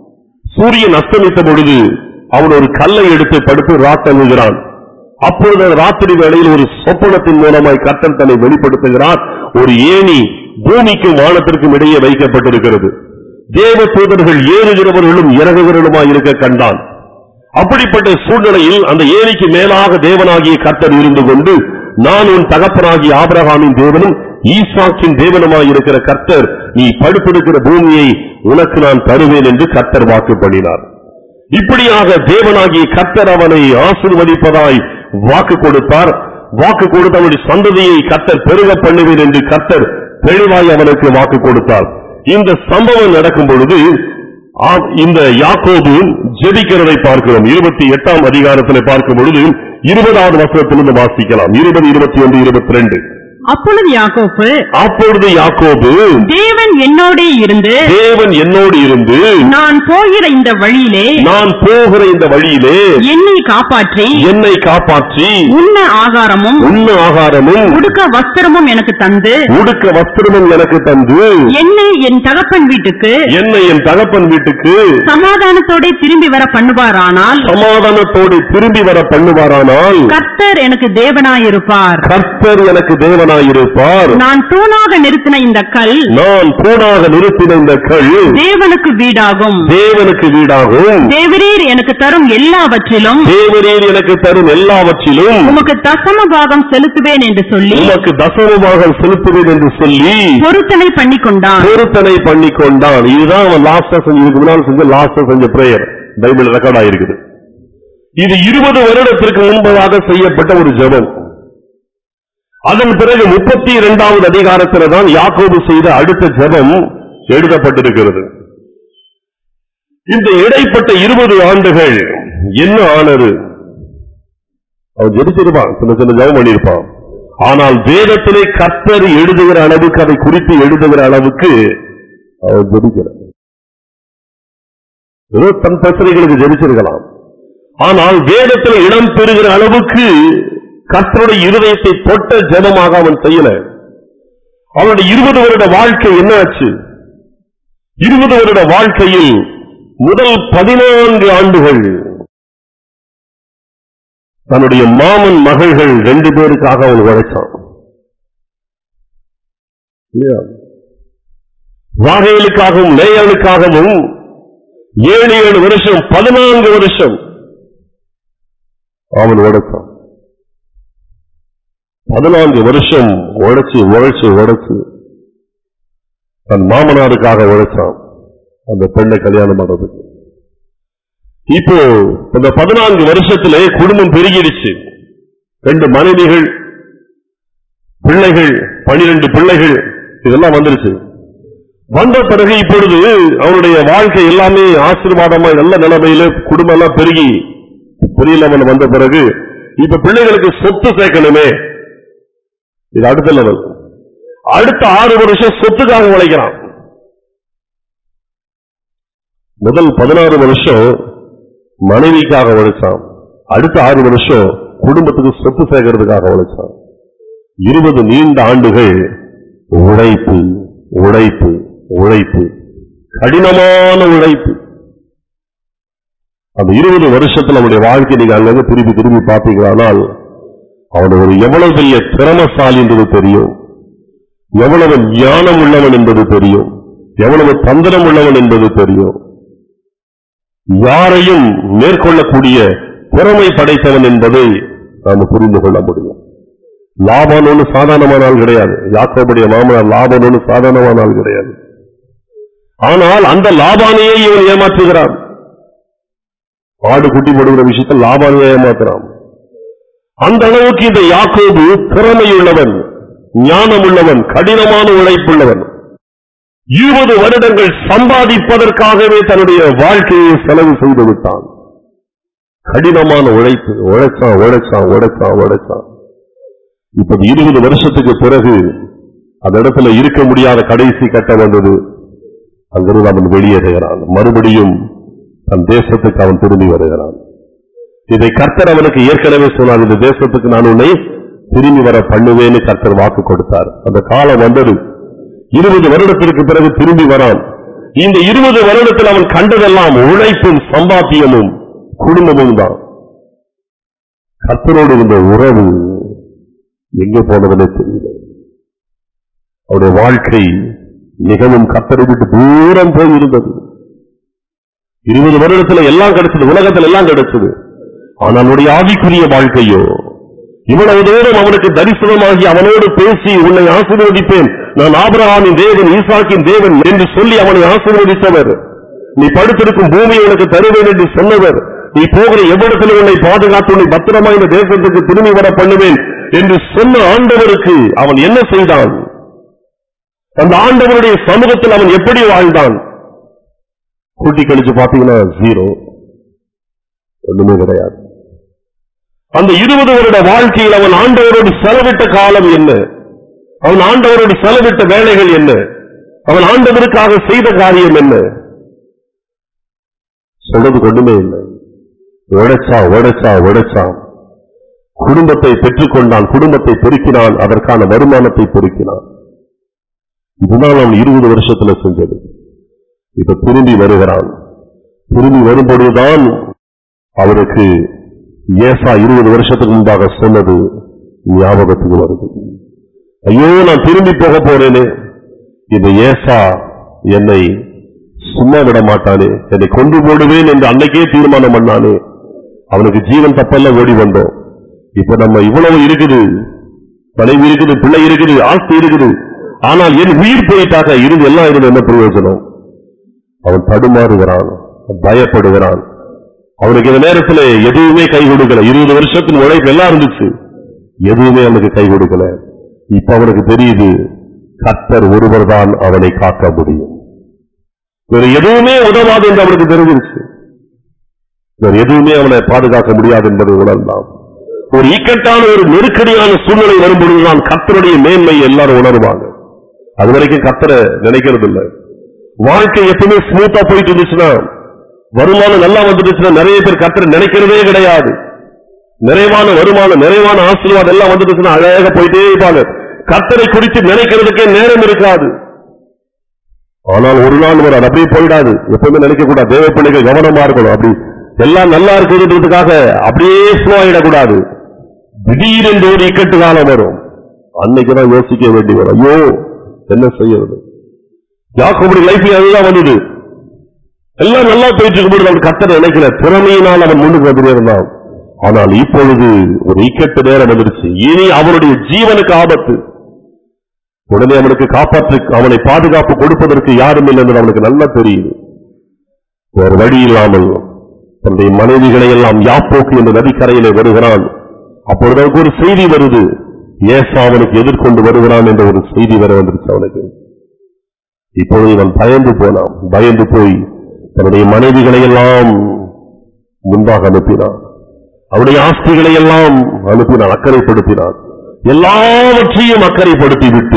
சூரியன் அஸ்தமித்த பொழுது அவன் ஒரு கல்லை எடுத்து படுத்து ராத்தங்குகிறான் அப்பொழுது ராத்திரி வேளையில் ஒரு சொப்பனத்தின் மூலமாய் கர்த்தர் தன்னை வெளிப்படுத்துகிறார் ஒரு ஏணி பூமிக்கும் வானத்திற்கும் இடையே வைக்கப்பட்டிருக்கிறது தேவ தூதர்கள் ஏறுகிறவர்களும் இறங்குகிறவர்களுமாய் இருக்க கண்டான் அப்படிப்பட்ட சூழ்நிலையில் அந்த ஏரிக்கு மேலாக தேவனாகிய கர்த்தர் இருந்து கொண்டு நான் உன் தகப்பனாகிய ஆபிரகாமின் தேவனும் ஈசாக்கின் தேவனுமாய் இருக்கிற கர்த்தர் நீ படுத்திருக்கிற பூமியை உனக்கு நான் தருவேன் என்று கர்த்தர் வாக்கு பண்ணினார் இப்படியாக தேவனாகிய கர்த்தர் அவனை ஆசீர்வதிப்பதாய் வாக்கு கொடுத்தார் வாக்கு கொடுத்து அவனுடைய சந்ததியை கர்த்தர் பெருக பண்ணுவேன் என்று கர்த்தர் தெளிவாய் அவனுக்கு வாக்கு கொடுத்தார் இந்த சம்பவம் நடக்கும் பொழுது ஆம், இந்த யாக்கோபு ஜெபிக்கிறதை பார்க்கிறோம் இருபத்தி எட்டாம் அதிகாரத்தில் பார்க்கும் பொழுது இருபதாவது வசனத்திலிருந்து வாசிக்கலாம் இருபது இருபத்தி ஒன்று இருபத்தி ரெண்டு அப்பொழுது யாக்கோப்பு அப்பொழுது யாக்கோபு தேவன் என்னோடே இருந்து தேவன் என்னோடு இருந்து நான் போகிற இந்த வழியிலே நான் போகிற இந்த வழியிலே என்னை காப்பாற்றி என்னை காப்பாற்றி உண்ண ஆகாரமும் உண்ண ஆகாரமும் உடுக்க வஸ்திரமும் எனக்கு தந்து உடுக்க வஸ்திரமும் எனக்கு தந்து என்னை என் தகப்பன் வீட்டுக்கு என்னை என் தகப்பன் வீட்டுக்கு சமாதானத்தோட திரும்பி வர பண்ணுவாரானால் சமாதானத்தோடு திரும்பி வர பண்ணுவாரானால் கர்த்தர் எனக்கு தேவனாயிருப்பார் கர்த்தர் எனக்கு தேவனாயிருப்பார் நான் தூணாக நிறுத்தின இந்த கல் நான் தூணாக நிறுத்தின இந்த கல் தேவனுக்கு வீடாகும் தேவனுக்கு வீடாகும் தேவரீர் எனக்கு தரும் எல்லாவற்றிலும் தேவரீர் எனக்கு தரும் எல்லாவற்றிலும் உமக்கு தசம பாகம் செலுத்துவேன் என்று சொல்லி உமக்கு தசமமாக செலுத்துவேன் என்று சொல்லி பொருத்தனை பண்ணி கொண்டான் பொருத்தனை பண்ணி கொண்டான் இதுதான் அவன் லாஸ்டா செஞ்ச இதுக்கு முன்னால் செஞ்ச லாஸ்டா செஞ்ச பிரேயர் பைபிள் ரெக்கார்ட் ஆயிருக்குது இது இருபது வருடத்திற்கு முன்பதாக செய்யப்பட்ட ஒரு ஜெபம் அதன் பிறகு முப்பத்தி இரண்டாவது அதிகாரத்தில் தான் யாக்கோபு செய்த அடுத்த ஜெபம் எழுதப்பட்டிருக்கிறது இந்த இடைப்பட்ட இருபது ஆண்டுகள் என்ன ஆனது அவன் ஜெபிச்சிருப்பான் சின்ன சின்ன ஜெபம் பண்ணியிருப்பான் ஆனால் வேதத்திலே கர்த்தர் எழுதுகிற அளவுக்கு அதை குறித்து எழுதுகிற அளவுக்கு அவன் ஜெபிக்கிறான் ஏதோ தன் பிரச்சனைகளுக்கு ஜெபிச்சிருக்கலாம் ஆனால் வேதத்தில் இடம் பெறுகிற அளவுக்கு கர்த்தருடைய இருதயத்தை தொட்ட ஜெபமாக அவன் செய்யல அவனுடைய இருபது வருட வாழ்க்கை என்ன ஆச்சு இருபது வருட வாழ்க்கையில் முதல் பதினான்கு ஆண்டுகள் தன்னுடைய மாமன் மகள்கள் ரெண்டு பேருக்காக அவன் உழைச்சான் இல்லையா? ராகேலுக்காகவும் லேயலுக்காகவும் ஏழு ஏழு வருஷம் பதினான்கு வருஷம் அவன் உழைச்சான் பதினான்கு வருஷம் உழைச்சு உழைச்சு உழைச்சு தன் மாமனாருக்காக உழைச்சான் அந்த பெண்ணை கல்யாணம் பண்றதுக்கு இப்போ இந்த பதினான்கு வருஷத்திலே குடும்பம் பெருகிடுச்சு ரெண்டு மனைவிகள் பிள்ளைகள் பனிரெண்டு பிள்ளைகள் இதெல்லாம் வந்துருச்சு வந்த பிறகு இப்பொழுது அவருடைய வாழ்க்கை எல்லாமே ஆசீர்வாதமா நல்ல நிலைமையில குடும்பம் எல்லாம் பெருகி பெரிய லெவல் வந்த பிறகு இப்ப பிள்ளைகளுக்கு சொத்து சேர்க்கணுமே இது அடுத்த லெவல் அடுத்த ஆறு வருஷம் சொத்துக்காக உழைக்கிறான் முதல் பதினாறு வருஷம் மனைவிக்காக உழைச்சான் அடுத்த ஆறு வருஷம் குடும்பத்துக்கு சொத்து சேர்க்கறதுக்காக உழைச்சான் இருபது நீண்ட ஆண்டுகள் உழைப்பு உழைப்பு உழைப்பு கடினமான உழைப்பு அந்த இருபது வருஷத்துல அவனுடைய வாழ்க்கை நீங்க அங்கங்க திருப்பி திரும்பி பார்த்தீங்களானால் அவன் ஒரு எவ்வளவு பெரிய திறமசாலி என்பது தெரியும் எவ்வளவு ஞானம் உள்ளவன் என்பது தெரியும் எவ்வளவு தந்திரம் உள்ளவன் என்பது தெரியும் யாரையும் மேற்கொள்ளக்கூடிய திறமை படைத்தவன் என்பதை நாம் புரிந்து கொள்ள முடியும் லாபான் ஒன்று சாதாரணமான ஆள் கிடையாது யாக்கோபுடைய மாமனார் லாபான் ஒன்று சாதாரணமான ஆள் கிடையாது ஆனால் அந்த லாபானையே இவன் ஏமாற்றுகிறான் ஆடு குட்டி போடுகிற விஷயத்தில் லாபானையே ஏமாத்துறான் அந்த அளவுக்கு இந்த யாக்கோபு திறமையுள்ளவன் ஞானமுள்ளவன் கடினமான உழைப்புள்ளவன் இருபது வருடங்கள் சம்பாதிப்பதற்காகவே தன்னுடைய வாழ்க்கையை செலவு செய்து விட்டான் கடினமான உழைப்பு உழைச்சான் உழைச்சான் உழைச்சான் உழைச்சான் இப்ப இருபது வருஷத்துக்கு பிறகு அந்த இடத்துல இருக்க முடியாத கடைசி கட்டம் வந்தது அங்கிருந்து அவன் வெளியேறுகிறான் மறுபடியும் தன் தேசத்துக்கு அவன் திரும்பி வருகிறான் இதை கர்த்தர் அவனுக்கு ஏற்கனவே சொன்னார் இந்த தேசத்துக்கு நான் உன்னை திரும்பி வர பண்ணுவேன்னு கர்த்தர் வாக்கு கொடுத்தார் அந்த காலம் வந்தது இருபது வருடத்திற்கு பிறகு திரும்பி வரான் இந்த இருபது வருடத்தில் அவன் கண்டதெல்லாம் உழைப்பும் சம்பாத்தியமும் குடும்பமும் தான் கர்த்தரோடு இருந்த உறவு எங்கே போனதுன்னு தெரியல அவருடைய வாழ்க்கை மிகவும் கத்தரை விட்டு தூரம் போய் இருந்தது இருபது வருடத்துல எல்லாம் கிடைச்சது உலகத்துல எல்லாம் கிடைச்சது ஆனால் அவனுடைய ஆவிக்குரிய வாழ்க்கையோ இவ்வளவு தூரம் அவனுக்கு தரிசனமாகி அவனோடு பேசி உன்னை ஆசீர்வதிப்பேன் நான் ஆபிரகாமின் தேவன் ஈசாக்கின் தேவன் என்று சொல்லி அவனை ஆசீர்வதித்தவர் நீ படுத்திருக்கும் பூமியை உனக்கு தருவேன் என்று சொன்னவர் நீ போகிற எவ்விடத்தில் உன்னை பாதுகாத்து உன்னை பத்திரமா இந்த தேசத்துக்கு திரும்பி வர பண்ணுவேன் என்று சொன்ன ஆண்டவருக்கு அவன் என்ன செய்தான் அந்த ஆண்டவருடைய சமூகத்தில் அவன் எப்படி வாழ்ந்தான் கூட்டி கழிச்சு பாத்தீங்கன்னா ஜீரோ ஒண்ணுமே கிடையாது அந்த இருபது வருட வாழ்க்கையில் அவன் ஆண்டவரோடு செலவிட்ட காலம் என்ன அவன் ஆண்டவரோடு செலவிட்ட வேலைகள் என்ன அவன் ஆண்டவருக்காக செய்த காரியம் என்ன சொல்றது கொண்டுமே இல்லை உழைச்சா உழைச்சா உழைச்சான் குடும்பத்தை பெற்றுக்கொண்டான் குடும்பத்தை பெருக்கினான் அதற்கான வருமானத்தை பெருக்கினான் இதுதான் அவன் இருபது வருஷத்துல செஞ்சது இப்ப திரும்பி வருகிறான் திரும்பி வரும்பொழுதுதான் அவருக்கு ஏசா இருபது வருஷத்துக்கு முன்பாக சொன்னது ஞாபகத்துக்கு வருது ஐயோ நான் திரும்பி போக போறேனே இந்த ஏசா என்னை சும்மா விட மாட்டானே என்னை கொண்டு போடுவேன் என்று அன்னைக்கே தீர்மானம் பண்ணானே அவனுக்கு ஜீவன் தப்பெல்லாம் ஓடி வந்தோம் இப்ப நம்ம இவ்வளவு இருக்குது மனைவி இருக்குது பிள்ளை இருக்குது ஆஸ்தி இருக்குது ஆனால் என் உயிர் போயிட்டாக இருந்து எல்லாம் இருந்து என்ன பிரயோஜனம் அவன் தடுமாறுகிறான் பயப்படுகிறான் அவனுக்கு இந்த நேரத்துல எதுவுமே கை கொடுக்கல இருபது வருஷத்தின் உழைப்பு எல்லாம் இருந்துச்சு எதுவுமே அவனுக்கு கை கொடுக்கல இப்ப அவனுக்கு தெரியுது கர்த்தர் ஒருவர் தான் அவனை காக்க முடியும் வேற எதுவுமே உதவாது என்று அவனுக்கு தெரிஞ்சிருச்சு வேற எதுவுமே அவனை பாதுகாக்க முடியாது என்பதை உணர்ந்தான் ஒரு இக்கட்டான ஒரு நெருக்கடியான சூழ்நிலை வரும்பொழுதுதான் கர்த்தருடைய மேன்மை எல்லாரும் உணர்வாங்க அது வரைக்கும் கர்த்தரை நினைக்கிறது இல்லை வாழ்க்கை எப்பவுமே ஸ்மூத்தா போயிட்டு இருந்துச்சுன்னா வருமானம் நல்லா வந்துடுச்சுன்னா நிறைய பேர் கர்த்தரை நினைக்கிறதே கிடையாது நிறைவான வருமானம் நிறைவான ஆசீர்வாதம் எல்லாம் வந்துடுச்சுன்னா அழகாக போயிட்டே இருப்பாங்க கர்த்தரை குறித்து நினைக்கிறதுக்கே நேரம் இருக்காது ஆனால் ஒரு நாள் வரும் அது அப்படியே போயிடாது எப்பவுமே நினைக்க கூடாது தேவ பிள்ளைகள் கவனமா இருக்கணும் அப்படி எல்லாம் நல்லா இருக்குதுன்றதுக்காக அப்படியே ஸ்லோ ஆயிடக்கூடாது திடீரென்று ஒரு இக்கட்டு காலம் வரும் அன்னைக்குதான் யோசிக்க வேண்டி வரும் ஐயோ என்ன செய்யறது யாக்கோபுடைய லைஃப்ல அதுதான் வந்தது எல்லாம் நல்லா போயிட்டு இருக்கும்போது அவன் கத்தனை நினைக்கல திறமையினால் அவன் முன்னுக்கு வந்துட்டே இருந்தான் ஆனால் இப்பொழுது ஒரு இக்கட்டு நேரம் வந்துருச்சு இனி அவனுடைய ஜீவனுக்கு ஆபத்து உடனே அவனுக்கு காப்பாற்று அவனை பாதுகாப்பு கொடுப்பதற்கு யாரும் இல்லை என்று அவனுக்கு நல்லா தெரியுது வேறு வழி இல்லாமல் தன்னுடைய மனைவிகளை எல்லாம் யாப்போக்கு என்ற நதிக்கரையிலே வருகிறான் அப்பொழுது அவனுக்கு ஒரு செய்தி வருது ஏசா அவனுக்கு எதிர்கொண்டு வருகிறான் என்ற ஒரு செய்தி வர வந்துருச்சு அவனுக்கு இப்பொழுது இவன் பயந்து போனான் பயந்து போய் தன்னுடைய மனைவிகளை எல்லாம் முன்பாக அனுப்பினான் அவருடைய ஆஸ்திகளை எல்லாம் அனுப்பினான் அக்கறைப்படுத்தினான் எல்லாவற்றையும் அக்கறைப்படுத்தி விட்டு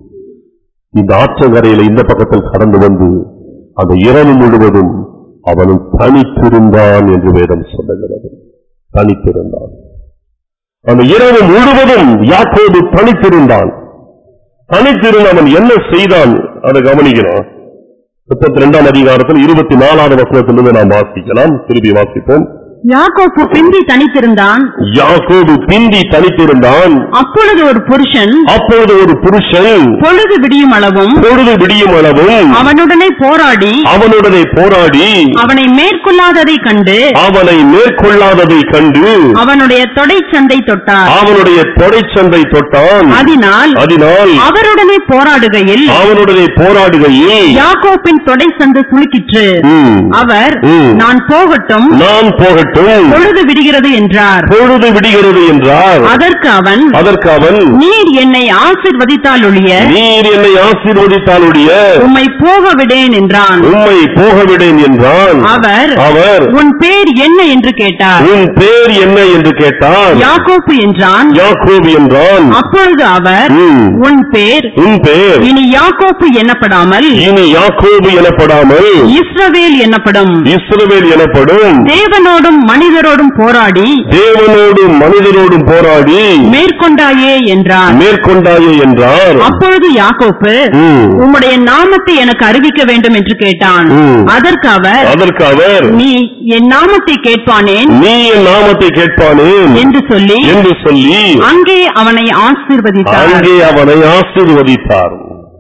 இந்த ஆற்றங்கரையில இந்த பக்கத்தில் கடந்து வந்து அந்த இரவு முழுவதும் அவனும் தனித்திருந்தான் என்று வேதம் சொல்லுகிறது தனித்திருந்தான் அந்த இரவு முழுவதும் யாக்கோபு தனித்திருந்தான் தனித்திருந்த அவன் என்ன செய்தான் அதை கவனிக்கணும் முப்பத்தி ரெண்டாம் அதிகாரத்தில் இருபத்தி நாலாவது வசனத்திலிருந்து நாம் வாசிக்கலாம் திருப்பி வாசிப்போம் யாக்கோப்பு பிந்தி தனித்திருந்தான் யாக்கோபு பிந்தி தனித்திருந்தான் அப்பொழுது ஒரு புருஷன் அப்பொழுது ஒரு புருஷன் பொழுது விடியும் அளவும் பொழுது விடியும் அளவும் அவனுடனே போராடி அவனுடனே போராடி அவனை மேற்கொள்ளாததை கண்டு அவனை மேற்கொள்ளாததை கண்டு அவனுடைய தொடைச்சந்தை தொட்டார் அவனுடைய தொடைச்சந்தை தொட்டான் அதனால் அதனால் அவருடனே போராடுகையில் அவனுடனே போராடுகையில் யாக்கோப்பின் தொடைச்சந்து சுளுக்கிற்று ம், அவர் ம். நான் போகட்டும் நான் போகட்டும் பொழுது விடுகிறது என்றார் பொழுது விடுகிறது என்றார் அதற்கு அவன் அதற்கு அவன் நீர் என்னை ஆசிர்வதித்தால் ஒழிய நீர் என்னை ஆசீர்வதித்தாலுடைய உம்மை போக விடேன் என்றான் உம்மை போகவிடேன் என்றான் அவர் அவர் உன் பேர் என்ன என்று கேட்டார் உன் பேர் என்ன என்று கேட்டான் யாக்கோப்பு என்றான் யாக்கோபு என்றான் அப்பொழுது அவர் ம், உன் பேர் உன் பேர் இனி யாக்கோப்பு எண்ணப்படாமல் இனி யாக்கோபு எனப்படாமல் இஸ்ரவேல் என்னப்படும் இஸ்ரவேல் எனப்படும் தேவனோடும் மனிதரோடும் போராடி தேவனோடும் மனிதரோடும் போராடி மேற்கொண்டாயே என்றான் மேற்கொண்டாயே என்றார் அப்பொழுது யாக்கோப்பு ம், உம்முடைய நாமத்தை எனக்கு அறிவிக்க வேண்டும் என்று கேட்டான் ம். அதற்கு அவர் அதற்கு அவர் நீ என் நாமத்தை கேட்பானேன் நீ என் நாமத்தை கேட்பானேன் என்று சொல்லி என்று சொல்லி அங்கே அவனை ஆசீர்வதித்தார் அங்கே அவனை ஆசீர்வதித்தார்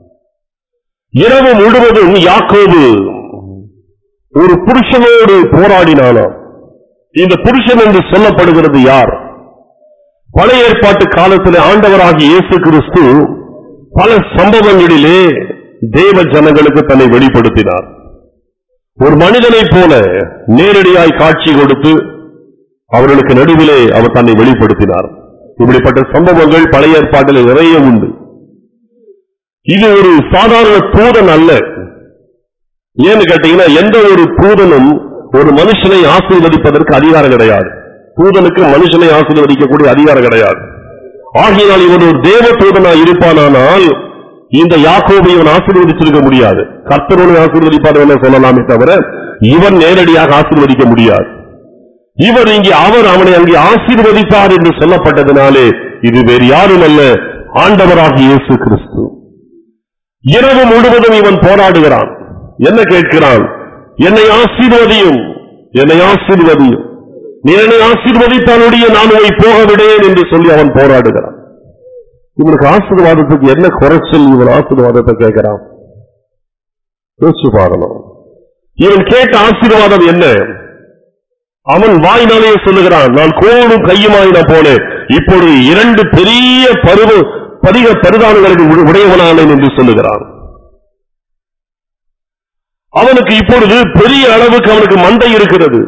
இரவு முழுவதும் யாக்கோபு ஒரு புருஷனோடு போராடினானாம் இந்த புருஷன் என்று சொல்லப்படுகிறது யார் பழைய ஏற்பாட்டு காலத்தில் ஆண்டவராகிய இயேசு கிறிஸ்து பல சம்பவங்களிலே தேவ ஜனங்களுக்கு தன்னை வெளிப்படுத்தினார் ஒரு மனிதனைப் போல நேரடியாய் காட்சி கொடுத்து அவர்களுக்கு நடுவிலே அவர் தன்னை வெளிப்படுத்தினார் இப்படிப்பட்ட சம்பவங்கள் பழைய ஏற்பாட்டில் நிறைய உண்டு இது ஒரு சாதாரண தூதன் அல்ல ஏன்னு கேட்டீங்கன்னா எந்த ஒரு தூதனும் ஒரு மனுஷனை ஆசீர்வதிப்பதற்கு அதிகாரம் கிடையாது தூதனுக்கு மனுஷனை ஆசீர்வதிக்கக்கூடிய அதிகாரம் கிடையாது ஆகையினால் இவன் ஒரு தேவ தூதனா இருப்பானானால் இந்த யாக்கோபை இவன் ஆசீர்வதிச்சிருக்க முடியாது கர்த்தரோடு ஆசீர்வதிப்பார் என சொல்லலாமே தவிர இவன் நேரடியாக ஆசீர்வதிக்க முடியாது இவர் இங்கே அவர் அவனை அங்கே ஆசீர்வதித்தார் என்று சொல்லப்பட்டதினாலே இது வேறு யாரும் அல்ல ஆண்டவராகிய இயேசு கிறிஸ்து இரவு முழுவதும் இவன் போராடுகிறான் என்ன கேட்கிறான் என்னை ஆசீர்வதியும் என்னை ஆசீர்வதியும் நீ என்னை ஆசீர்வதித்தாலுடைய நான் உன்னை போக விடேன் என்று சொல்லி அவன் போராடுகிறான் இவனுக்கு ஆசீர்வாதத்துக்கு என்ன குறைச்சல் இவன் ஆசீர்வாதத்தை கேட்கிறான் யோசிச்சு பாருங்க இவன் கேட்ட ஆசீர்வாதம் என்ன அவன் வாயினாலே சொல்லுகிறான் நான் கோடும் கையுமாய் நான் போனேன் இப்பொழுது இரண்டு பெரிய பருவ பதிக பரிதானங்களுக்கு உட- உடையவனானேன் என்று சொல்லுகிறான் அவனுக்கு இப்பொழுது பெரிய அளவுக்கு அவனுக்கு மண்டை இருக்கிறது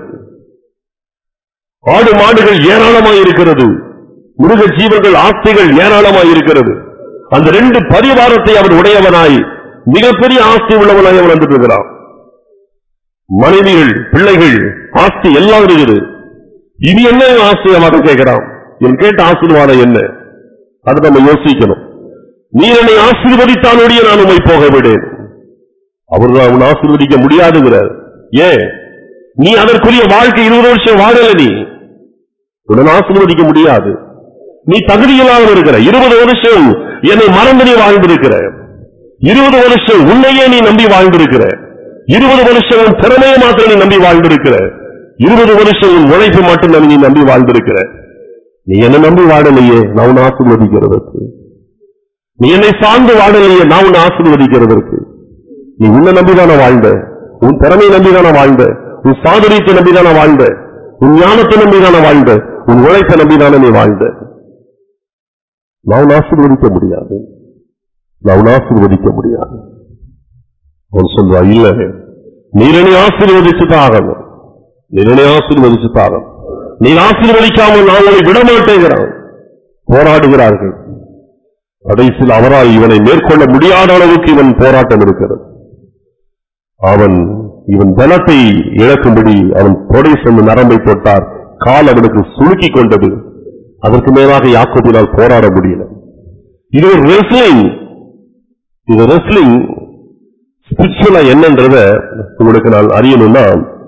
ஆடு மாடுகள் ஏராளமாய் இருக்கிறது மிருக ஜீவர்கள் ஆஸ்திகள் ஏராளமாய் இருக்கிறது அந்த ரெண்டு பரிவாரத்தை அவன் உடையவனாய் மிகப்பெரிய ஆஸ்தி உள்ளவனாய் அவன் வந்துட்டு இருக்கிறான் மனைவிகள் பிள்ளைகள் ஆஸ்தி எல்லாம் இருக்குது இனி என்ன ஆசீர்வாதம் கேட்கிறான் என் கேட்ட ஆசீர்வாதம் என்ன அதை நம்ம யோசிக்கணும் நீ என்னை ஆசீர்வதித்தாலுடைய நான் உண்மை போக விடேன் அவர்கள் அவன் ஆசீர்வதிக்க முடியாதுங்கிறார் ஏன் நீ அதற்குரிய வாழ்க்கை இருபது வருஷம் வாழல நீ உடன் ஆசீர்வதிக்க முடியாது நீ தகுதியில்லாமல் இருக்கிற இருபது வருஷம் என்னை மறந்து நீ வாழ்ந்திருக்கிற இருபது வருஷம் உன்னையே நீ நம்பி வாழ்ந்திருக்கிற இருபது வருஷம் உன் திறமையை மாத்திரம் நீ நம்பி வாழ்ந்திருக்கிற இருபது வருஷம் உன் உழைப்பு மட்டும் நீ நம்பி வாழ்ந்திருக்கிற நீ என்ன நம்பி வாழலையே நான் உன்னை ஆசீர்வதிக்கிறதற்கு நீ என்னை சார்ந்து வாழலையே நான் உன்னை ஆசீர்வதிக்கிறதற்கு நீ உன்னை நம்பிதானே வாழ்ந்த உன் திறமையை நம்பிதானே வாழ்ந்த உன் சாதுரியத்தை நம்பிதானே வாழ்ந்த உன் ஞானத்தை நம்பிதானே வாழ்ந்த உன் உழைப்பை நம்பிதானே நீ வாழ்ந்த நான் உன்னை ஆசீர்வதிக்க முடியாது நான் உன்னை ஆசீர்வதிக்க முடியாது அவன் சொல்றா இல்ல நீர் என்னை ஆசீர்வதிச்சுதான் ஆகணும் என்னை ஆசீர்வதிச்சு தாரம் நீ ஆசீர்வதிக்காமல் நான் உன்னை விடமாட்டேங்கிறான் போராடுகிறார்கள் கடைசியில் அவரால் இவனை மேற்கொள்ள முடியாத அளவுக்கு இவன் போராட்டம் இருக்கிறது அவன் இவன் பலத்தை இழக்கும்படி அவன் தொடை சென்று நரம்பை தொட்டார் கால் அவனுக்கு சுளுக்கி கொண்டது அதற்கு மேலாக யாக்கோபினால் போராட முடியல இது ஒரு ரெஸ்லிங் இது ரெஸ்லிங் ஸ்பிரிச்சுவலா என்னன்றத உங்களுக்கு நான் அறியணும்னா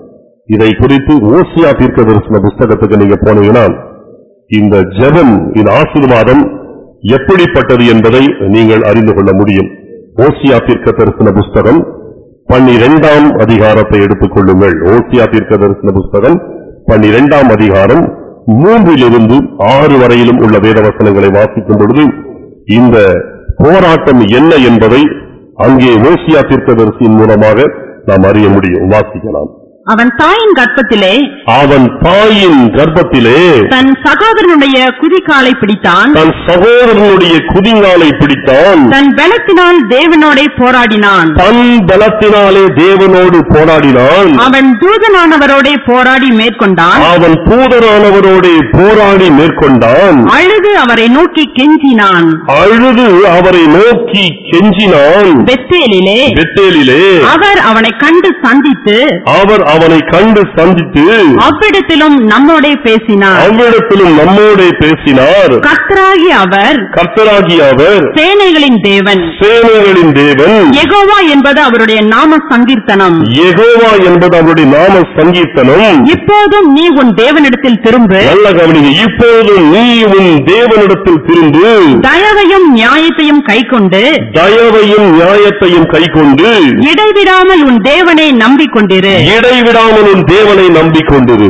இதை குறித்து ஓசியா தீர்க்க தரிசன புஸ்தகத்துக்கு நீங்க போனீங்கன்னா இந்த ஜெபம் இந்த ஆசீர்வாதம் எப்படிப்பட்டது என்பதை நீங்கள் அறிந்து கொள்ள முடியும் ஓசியா தீர்க்க தரிசன புஸ்தகம் பன்னிரெண்டாம் அதிகாரத்தை எடுத்துக் கொள்ளுங்கள் ஓசியா தீர்க்க தரிசன புஸ்தகம் பன்னிரெண்டாம் அதிகாரம் மூன்றிலிருந்து ஆறு வரையிலும் உள்ள வேதவசனங்களை வாசிக்கும் பொழுது இந்த போராட்டம் என்ன என்பதை அங்கே ஓசியா தீர்க்கதரிசியின் மூலமாக நாம் அறிய முடியும் வாசிக்கலாம் அவன் தாயின் கர்ப்பத்திலே அவன் தாயின் கர்ப்பத்திலே தன் சகோதரனுடைய குதிகாலை பிடித்தான் தன் சகோதரனுடைய குதிங்காலை பிடித்தான் தன் பலத்தினால் தேவனோடே போராடினான் தன் பலத்தினாலே தேவனோடு போராடினான் அவன் தூதனானவரோடே போராடி மேற்கொண்டான் அவன் தூதரானவரோடு போராடி மேற்கொண்டான் அழுது அவரை நோக்கி கெஞ்சினான் அழுது அவரை நோக்கி கெஞ்சினான் பெத்தேலிலே பெத்தேலிலே அவர் அவனை கண்டு சந்தித்து அவர் அவனை கண்டு சந்தித்து அவ்விடத்திலும் நம்மோடே பேசினார் அவ்விடத்திலும் நம்மோடே பேசினார் கர்த்தராகி அவர் கர்த்தராகிய அவர் சேனைகளின் தேவன் சேனைகளின் தேவன் யெகோவா என்பது அவருடைய நாம சங்கீர்த்தனம் யெகோவா என்பது அவருடைய நாம சங்கீர்த்தனம் இப்போதும் நீ உன் தேவனிடத்தில் திரும்பு நல்ல கவனிங்க இப்போது நீ உன் தேவனிடத்தில் திருந்து தயவையும் நியாயத்தையும் கைக்கொண்டு தயவையும் நியாயத்தையும் கைக்கொண்டு இடைவிடாமல் உன் தேவனை நம்பிக்கொண்டிரு இடைவிடாமல் உன் தேவனை நம்பிக்கொண்டிரு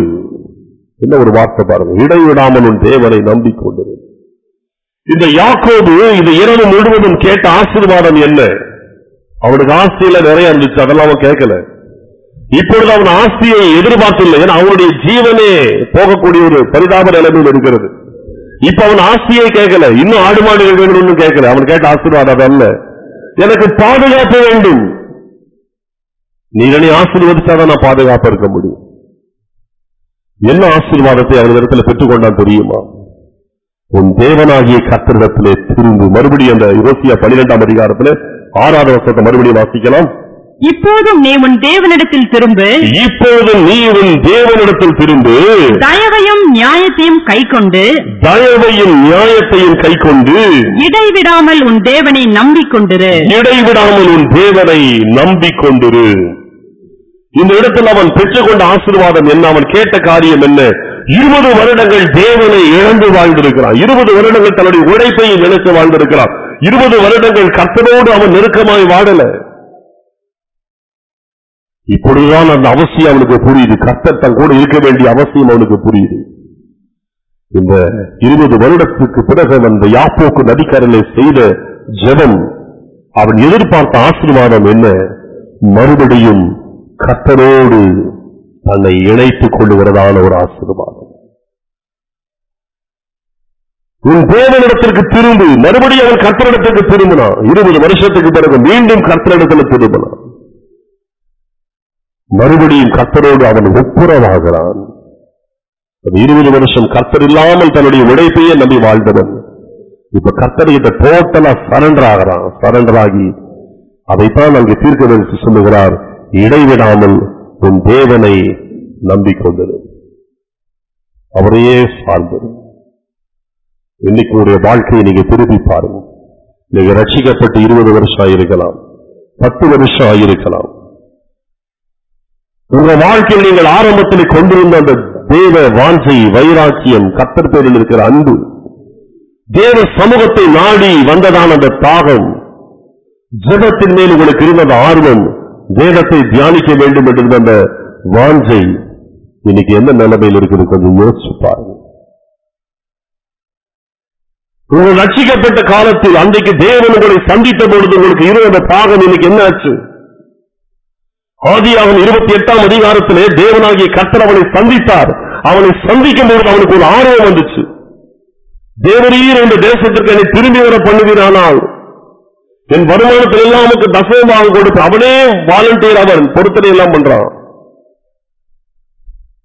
என்ன ஒரு வார்த்தை பாருங்க இடைவிடாமல் உன் தேவனை நம்பிக்கொண்டிரு இந்த யாக்கோபு இந்த இரவு முழுவதும் கேட்ட ஆசீர்வாதம் என்ன அவனுக்கு ஆசையில நிறைய இருந்துச்சு அதெல்லாம் அவன் கேட்கல இப்பொழுது அவன் ஆசையை எதிர்பார்த்தில்லை ஏன்னா அவனுடைய ஜீவனே போகக்கூடிய ஒரு பரிதாப நிலைமையில் இருக்கிறது இப்ப அவன் ஆசையை கேட்கல இன்னும் ஆடு மாடுகள் வேணும்னு கேட்கல அவன் கேட்ட ஆசீர்வாதம் அது அல்ல எனக்கு பாதுகாப்பு வேண்டும் நீ என்னை ஆசீர்வதிச்சாதான் நான் பாதுகாப்பா இருக்க முடியும் என்ன ஆசீர்வாதத்தை அவனிடத்துல பெற்றுக்கொண்டான் தெரியுமா உன் தேவனாகிய கர்த்தரிடத்திலே திரும்பு மறுபடியும் அந்த யோசியா பன்னிரெண்டாம் அதிகாரத்துல ஆறாவது வருஷத்தை மறுபடியும் வாசிக்கலாம் இப்போதும் நீ உன் தேவனிடத்தில் திரும்பு இப்போது நீ உன் தேவனிடத்தில் திரும்பு தயவையும் நியாயத்தையும் கைக்கொண்டு தயவையும் நியாயத்தையும் கைக்கொண்டு இடைவிடாமல் உன் தேவனை நம்பிக்கொண்டிரு இடைவிடாமல் உன் தேவனை நம்பிக்கொண்டிரு இந்த இடத்தில் அவன் பெற்றுக்கொண்ட ஆசீர்வாதம் என்ன அவன் கேட்ட காரியம் என்ன இருபது வருடங்கள் தேவனை இழந்து வாழ்ந்திருக்கிறான் இருபது வருடங்கள் தன்னுடைய உழைப்பை நினைத்து வாழ்ந்திருக்கிறான் இருபது வருடங்கள் கர்த்தரோடு அவன் நெருக்கமாய் வாழல இப்பொழுதுதான் அந்த அவசியம் அவனுக்கு புரியுது கர்த்தர் தன் கூட இருக்க வேண்டிய அவசியம் அவனுக்கு புரியுது இந்த இருபது வருடத்துக்கு பிறகு அவன் இந்த யாப்போக்கு நதிக்கரலை செய்த ஜெபம் அவன் எதிர்பார்த்த ஆசீர்வாதம் என்ன மறுபடியும் கர்த்தரோடு தன்னை இணைத்துக் கொள்ளுகிறதான ஒரு ஆசீர்வாதம் உன் தேவனிடத்திற்கு திரும்பு மறுபடியும் அவன் கர்த்தரிடத்திற்கு திரும்பினான் இருபது வருஷத்துக்கு பிறகு மீண்டும் கர்த்தரிடத்தில் திரும்பினான் மறுபடியும் கர்த்தரோடு அவன் ஒப்புரவாகிறான் அது இருபது வருஷம் கர்த்தர் இல்லாமல் தன்னுடைய உழைப்பையே நம்பி வாழ்ந்தவன் இப்ப கர்த்தர்கிட்ட டோட்டலா சரண்டர் ஆகிறான் சரண்டர் ஆகி அதைத்தான் அங்கே தீர்க்கதரிசி சொல்லுகிறார் இடைவிடாமல் உன் தேவனை நம்பிக்கொண்டது அவரையே சார்ந்தது இன்னைக்கு உங்களுடைய வாழ்க்கையை நீங்க திருப்பி பாருங்க நீங்க ரட்சிக்கப்பட்டு இருபது வருஷம் ஆயிருக்கலாம் பத்து வருஷம் ஆயிருக்கலாம் உங்க வாழ்க்கையில் நீங்கள் ஆரம்பத்தில் கொண்டிருந்த அந்த தேவ வாஞ்சை வைராக்கியம் கத்தர் பேரில் இருக்கிற அன்பு தேவ சமூகத்தை நாடி வந்ததான அந்த தாகம் ஜெபத்தின் மேல் உங்களுக்கு இருந்த அந்த ஆர்வம் வேதத்தை தியானிக்க வேண்டும் என்று இருந்த அந்த வாஞ்சை இன்னைக்கு என்ன நிலைமையில் இருக்குது கொஞ்சம் யோசிச்சு பாருங்க உங்கள் ரட்சிக்கப்பட்ட காலத்தில் அன்றைக்கு தேவன் உங்களை சந்தித்த பொழுது உங்களுக்கு இருந்த அந்த தாகம் இன்னைக்கு என்ன ஆச்சு ஆதியாகமம் இருபத்தி எட்டாம் அதிகாரத்திலே தேவனாகிய கர்த்தர் அவனை சந்தித்தார் அவனை சந்திக்கும் பொழுது அவனுக்கு ஒரு ஆர்வம் வந்துச்சு தேவரீர் இந்த தேசத்திற்கு என்னை திரும்பி வர பண்ணுவீரானால் என் வருமானத்தில் எல்லாம் அவனுக்கு தசமமாக கொடுத்து அவனே வாலண்டியர் அவன் பொருத்தனை எல்லாம் பண்றான்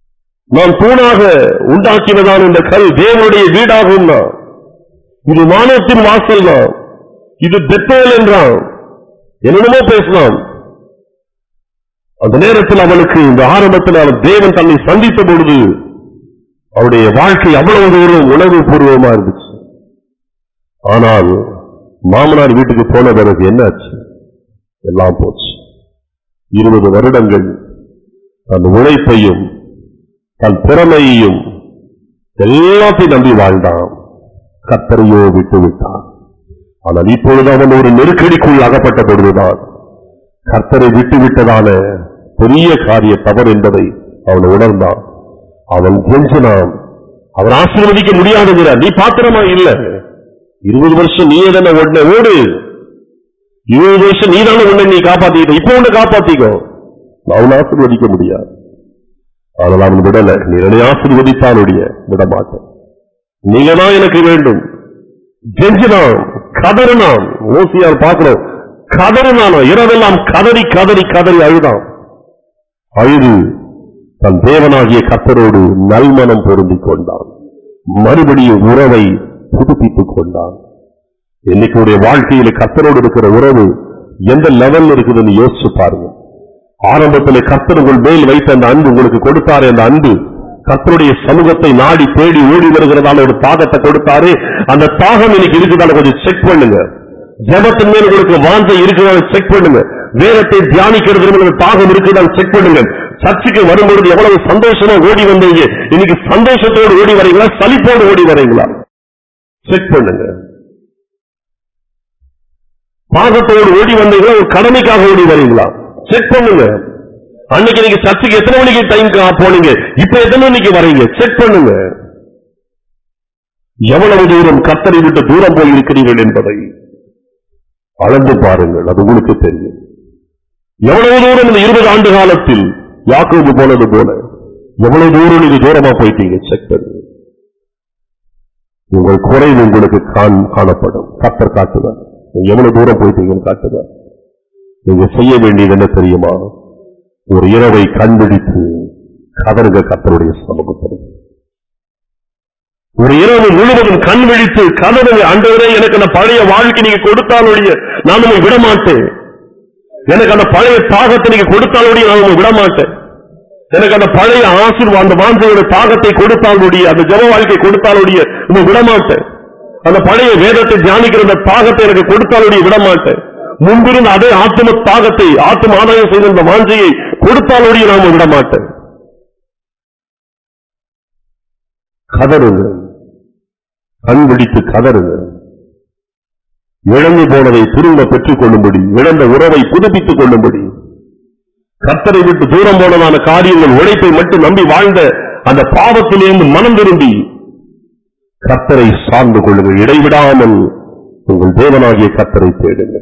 நான் தூணாக உண்டாக்கினதான் இந்த கல் தேவனுடைய வீடாகும் இது மானத்தின் வாசல் தான் இது பெத்தேல் என்றான் என்னென்னமோ பேசலாம் அந்த நேரத்தில் அவனுக்கு இந்த ஆரம்பத்தில் அவன் தேவன் தன்னை சந்தித்த பொழுது அவருடைய வாழ்க்கை அவ்வளவு தூரம் உணர்வு பூர்வமா இருந்துச்சு ஆனால் மாமனார் வீட்டுக்கு போன பிறகு என்னாச்சு எல்லாம் போச்சு இருபது வருடங்கள் தன் உழைப்பையும் தன் திறமையையும் எல்லாத்தையும் நம்பி வாழ்ந்தான் கத்தரையோ விட்டு விட்டான் ஆனால் இப்பொழுது அவன் ஒரு நெருக்கடிக்குள் அகப்பட்ட பொழுதுதான் கர்த்தரை விட்டு விட்டதான பெரிய காரிய தவறு என்பதை அவன் உணர்ந்தான் அவன் கெஞ்சினான் அவன் ஆசீர்வதிக்க முடியாதுங்கிறார் நீ பாத்திரமா இல்ல இருபது வருஷம் நீ எதன உடனே ஓடு இருபது வருஷம் நீ தானே உன்னை நீ காப்பாத்திக்கிட்ட இப்ப உன்னை காப்பாத்திக்கோ அவன் ஆசீர்வதிக்க முடியாது ஆனால் அவன் விடல நீ என்னை ஆசீர்வதித்தானுடைய விட மாட்டேன் நீங்க தான் எனக்கு வேண்டும் கெஞ்சினான் கதறினான் ஓசியார் பார்க்கிறோம் கதறினானோ இரவெல்லாம் கதறி கதறி கதறி அழுதான் அழுது தன் தேவனாகிய கத்தரோடு நல்மனம் பொருந்திக் கொண்டான் மறுபடியும் உறவை புதுப்பித்துக் கொண்டான் இன்னைக்குடைய வாழ்க்கையில கத்தரோடு இருக்கிற உறவு எந்த லெவல்ல இருக்குதுன்னு யோசிச்சு பாருங்க ஆரம்பத்தில் கர்த்தர் உங்கள் மேல் வைத்த அந்த அன்பு உங்களுக்கு கொடுத்தாரு அந்த அன்பு கர்த்தருடைய சமூகத்தை நாடி தேடி ஓடி வருகிறதால ஒரு தாகத்தை கொடுத்தாரு அந்த தாகம் இன்னைக்கு இருக்குதால கொஞ்சம் செக் பண்ணுங்க ஜபத்தின் மேல் உங்களுக்கு வாஞ்சை இருக்குதான்னு செக் பண்ணுங்க வேதத்தை தியானிக்கிறது மேல தாகம் இருக்குதான்னு செக் பண்ணுங்க சர்ச்சுக்கு வரும்பொழுது எவ்வளவு சந்தோஷமா ஓடி வந்தீங்க இன்னைக்கு சந்தோஷத்தோடு ஓடி வரீங்களா சலிப்போடு ஓடி வரீங்களா செக் பண்ணுங்க பாகத்தோடு ஓடி வந்தீங்களா ஒரு கடமைக்காக ஓடி வரீங்களா செக் பண்ணுங்க அன்னைக்கு நீங்க சர்ச்சுக்கு எத்தனை மணிக்கு டைம் போனீங்க இப்ப எத்தனை மணிக்கு வரீங்க செக் பண்ணுங்க எவ்வளவு தூரம் கத்தரை விட்டு தூரம் போய் இருக்கிறீர்கள் என்பதை அளந்து பாருங்கள் அது உங்களுக்கு தெரியும் எவ்வளவு தூரம் இந்த இருபது ஆண்டு காலத்தில் யாக்கோபு போனது போல எவ்வளவு தூரம் நீங்க தூரமா போயிட்டீங்க செக் பண்ணுங்க உங்கள் குறைவு உங்களுக்கு காண் காணப்படும் கத்தர் காட்டுவார் நீங்க எவ்வளவு தூரம் போயிட்டீங்கன்னு காட்டுவார் நீங்க செய்ய வேண்டியது என்ன தெரியுமா ஒரு இரவை கண்பிடித்து கதறுக கத்தருடைய சமூகத்தில் ஒரு இரவு முழுவதும் கண் விழித்து கதறுங்க ஆண்டவரே எனக்கு அந்த பழைய வாழ்க்கை நீங்க கொடுத்தாலுடைய நான் உங்களை விட மாட்டேன் எனக்கு அந்த பழைய தாகத்தை நீங்க கொடுத்தாலுடைய நான் உங்களை விட மாட்டேன் எனக்கு அந்த பழைய ஆசீர்வாத அந்த வாஞ்சையோட தாகத்தை கொடுத்தாலுடைய அந்த ஜப வாழ்க்கை கொடுத்தாலுடைய உங்களை விட மாட்டேன் அந்த பழைய வேதத்தை தியானிக்கிற அந்த தாகத்தை எனக்கு கொடுத்தாலுடைய விட மாட்டேன் முன்பிருந்த அதே ஆத்ம தாகத்தை ஆத்ம ஆதாயம் செய்த அந்த வாஞ்சையை கொடுத்தாலுடைய நாம விட மாட்டேன் கதறுங்க கண் விழித்து கதறுங்க இழந்து போனதை திரும்ப பெற்றுக் கொள்ளும்படி இழந்த உறவை புதுப்பித்துக் கொள்ளும்படி கத்தரை விட்டு தூரம் போனதான காரியங்கள் உழைப்பை மட்டும் நம்பி வாழ்ந்த அந்த பாவத்திலிருந்து மனம் திரும்பி கத்தரை சார்ந்து கொள்ளுங்கள் இடைவிடாமல் உங்கள் தேவனாகிய கத்தரை தேடுங்கள்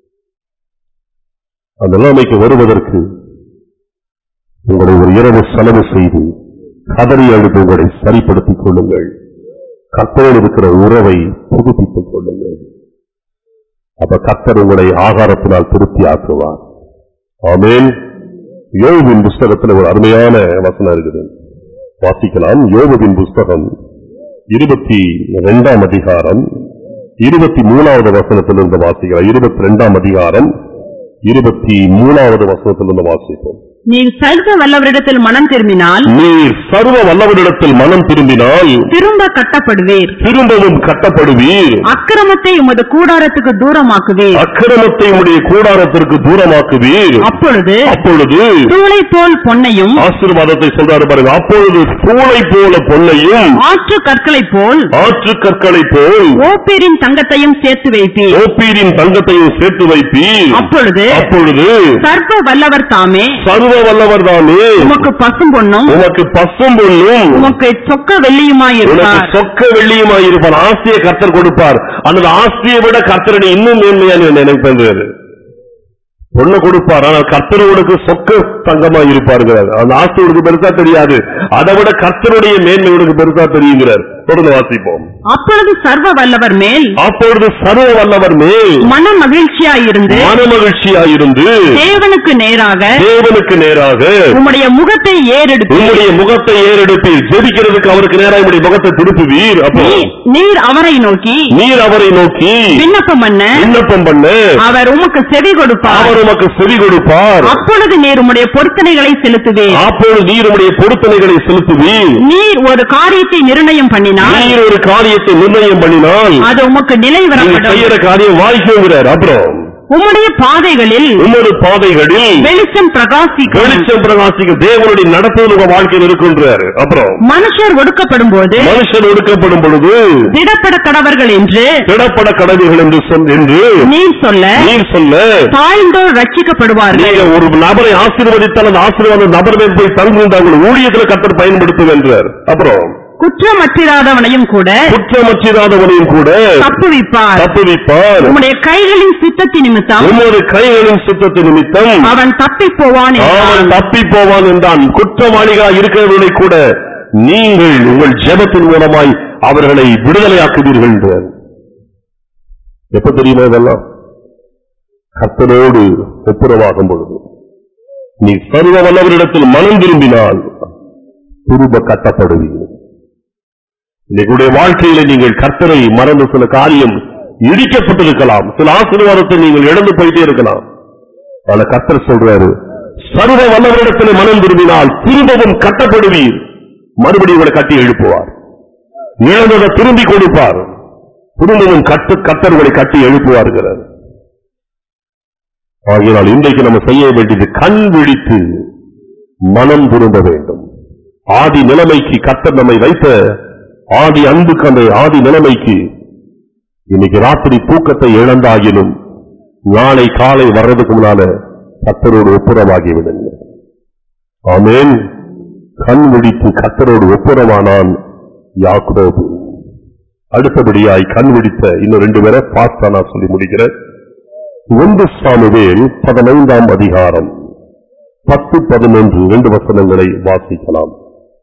அந்த நிலைமைக்கு வருவதற்கு உங்களை ஒரு இரவு செலவு செய்து கதறி அழுது உங்களை சரிப்படுத்திக் கொள்ளுங்கள் கத்தரோடு இருக்கிற உறவை புதுப்பித்துக் கொள்ளுங்கள் அப்ப கத்தர் உங்களை ஆகாரத்தினால் திருப்தி ஆக்குவார் ஆமேன் யோபுவின் புஸ்தகத்தில் ஒரு அருமையான வசனம் இருக்குது வாசிக்கலாம் யோபுவின் புஸ்தகம் இருபத்தி இரண்டாம் அதிகாரம் இருபத்தி மூணாவது வசனத்திலிருந்து வாசிக்கலாம் இருபத்தி இரண்டாம் அதிகாரம் இருபத்தி மூணாவது வசனத்திலிருந்து வாசிப்போம் நீர் சர்வ வல்லவரிடத்தில் மனம் திரும்பினால் நீர் சர்வ வல்லவரிடத்தில் மனம் திரும்பினால் திரும்ப கட்டப்படுவீர் திரும்பவும் கட்டப்படுவீர் அக்கிரமத்தை உமது கூடாரத்துக்கு தூரமாக்குவீர் அக்கிரமத்தை உடைய கூடாரத்திற்கு தூரமாக்குவீர் அப்பொழுது அப்பொழுது தூளை போல் பொன்னையும் ஆசீர்வாதத்தை சொல்றாரு பாருங்க அப்பொழுது சூளை போல பொன்னையும் ஆற்று கற்களைப் போல் ஆற்று கற்களை போல் ஓப்பீரின் தங்கத்தையும் சேர்த்து வைப்பீர் ஓப்பீரின் தங்கத்தையும் சேர்த்து வைப்பீர் அப்பொழுது அப்பொழுது சர்வ வல்லவர் தாமே சர்வ வல்லவர் தானே உமக்கு பசும் பொன்னும் உமக்கு பசும் பொண்ணும் உமக்கு சொக்க வெள்ளியுமாய் உனக்கு இருப்பார் சொக்க வெள்ளியுமாய் இருப்பார் ஆஸ்தியை கர்த்தர் கொடுப்பார் அந்த ஆஸ்தியை விட கர்த்தரனை இன்னும் மேன்மையா நீ நினைப்பேன் பொண்ணு கொடுப்பார் ஆனால் கர்த்தரோடுக்கு சொக்க தங்கமா இருப்பாருங்கிறார் அந்த ஆஸ்தி உனக்கு பெருசா தெரியாது அதை விட கர்த்தருடைய மேன்மை உனக்கு பெருசா தெரியுங்கிறார் தொடர்ந்து வாசிப்போம் அப்பொழுது சர்வ வல்லவர் மேல் அப்பொழுது சர்வ வல்லவர் மேல் மன மகிழ்ச்சியாயிருந்து மனமகிழ்ச்சியாயிருந்து தேவனுக்கு நேராக தேவனுக்கு நேராக உம்முடைய முகத்தை ஏறெடுத்து உம்முடைய முகத்தை ஏறெடுப்பீர் ஜெபிக்கிறதுக்கு அவருக்கு நேராக உம்முடைய முகத்தை திருப்புவீர் அப்போ நீ- நீர் அவரை நோக்கி நீர் அவரை நோக்கி விண்ணப்பம் பண்ண விண்ணப்பம் பண்ண அவர் உமக்கு செவி கொடுப்பார் அவர் உமக்கு செவி கொடுப்பார் அப்பொழுது நீர் உம்முடைய பொருத்தனைகளை செலுத்துவீர் அப்பொழுது நீர் உம்முடைய பொருத்தனைகளை செலுத்துவீர் நீர் ஒரு காரியத்தை நிர்ணயம் பண்ணினால் நீர் ஒரு காரியத்தை நிர்ணயம் பண்ணினால் அது உமக்கு நிலை நீங்க வரப்படும் செய்யற காரியம் வாய்க்குங்கிறார் அப்புறம் உம்முடைய பாதைகளில் உமது பாதைகளில் வெளிச்சம் பிரகாசிக்கும் வெளிச்சம் பிரகாசிக்கும் தேவனுடைய நடத்துதல் உங்க வாழ்க்கையில் இருக்குன்றாரு அப்புறம் மனுஷர் ஒடுக்கப்படும் போது மனுஷன் ஒடுக்கப்படும் பொழுது திடப்பட கடவர்கள் என்று திடப்பட கடவுகள் என்று சொல் என்று நீர் சொல்ல நீர் சொல்ல தாழ்ந்தோர் ரட்சிக்கப்படுவார்கள் நீங்க ஒரு நபரை ஆசீர்வதித்தால் அந்த ஆசீர்வாதம் நபர் மேல் போய் தங்குந்தாங்க ஊழியத்தில் கத்தர் பயன்படுத்தும் என்றார் அப்புறம் குற்றமற்றிராதவனையும் கூட குற்றமற்றிராதவனையும் கூட தப்புவிப்பார் தப்புவிப்பார் உம்முடைய கைகளின் சித்தத்தின் நிமித்தம் உமது கைகளின் சுத்தத்து நிமித்தம் அவன் தப்பிப் போவான் அவன் என்றான். தப்பி போவான் என்றான் குற்றவாளிகளாய் இருக்கிறவர்களை கூட நீங்கள் உங்கள் ஜெபத்தின் மூலமாய் அவர்களை விடுதலையாக்குவீர்கள் என்றார் எப்ப தெரியுமா இதெல்லாம் கர்த்தனோடு ஒப்புரவாகும் பொழுது நீ சர்வ வல்லவரிடத்தில் மனம் திரும்பினால் திரும்ப கட்டப்படுவீர்கள் இன்னைக்குடைய வாழ்க்கையில நீங்கள் கர்த்தரை மறந்து சில காரியம் இடிக்கப்பட்டிருக்கலாம் சில ஆசீர்வாதத்தை நீங்கள் இழந்து போயிட்டே இருக்கலாம் ஆனா கர்த்தர் சொல்றாரு சர்வ வல்லவரிடத்தில் மனம் திரும்பினால் திரும்பவும் கட்டப்படுவீர் மறுபடியும் உங்களை கட்டி எழுப்புவார் இழந்ததை திரும்பி கொடுப்பார் திரும்பவும் கட்டு கத்தர்களை கட்டி எழுப்புவாருங்கிறார் ஆகையினால் இன்றைக்கு நம்ம செய்ய வேண்டியது கண் விழித்து மனம் திரும்ப வேண்டும் ஆதி நிலைமைக்கு கத்தர் நம்மை வைத்த ஆதி அன்புக்கு அந்த ஆதி நிலைமைக்கு இன்னைக்கு ராத்திரி தூக்கத்தை இழந்தாகிலும் நாளை காலை வர்றதுக்கு முன்னால கத்தரோடு ஒப்புரவாகி விடுங்க ஆமேன் கண் விழித்து கத்தரோடு ஒப்புரவானான் யாக்கோபு அடுத்தபடியாய் கண் விழித்த இன்னும் ரெண்டு பேரை பாஸ்டா நான் சொல்லி முடிக்கிறேன் ஒன்று சாமுவேல் பதினைந்தாம் அதிகாரம் பத்து பதினொன்று ரெண்டு வசனங்களை வாசிக்கலாம்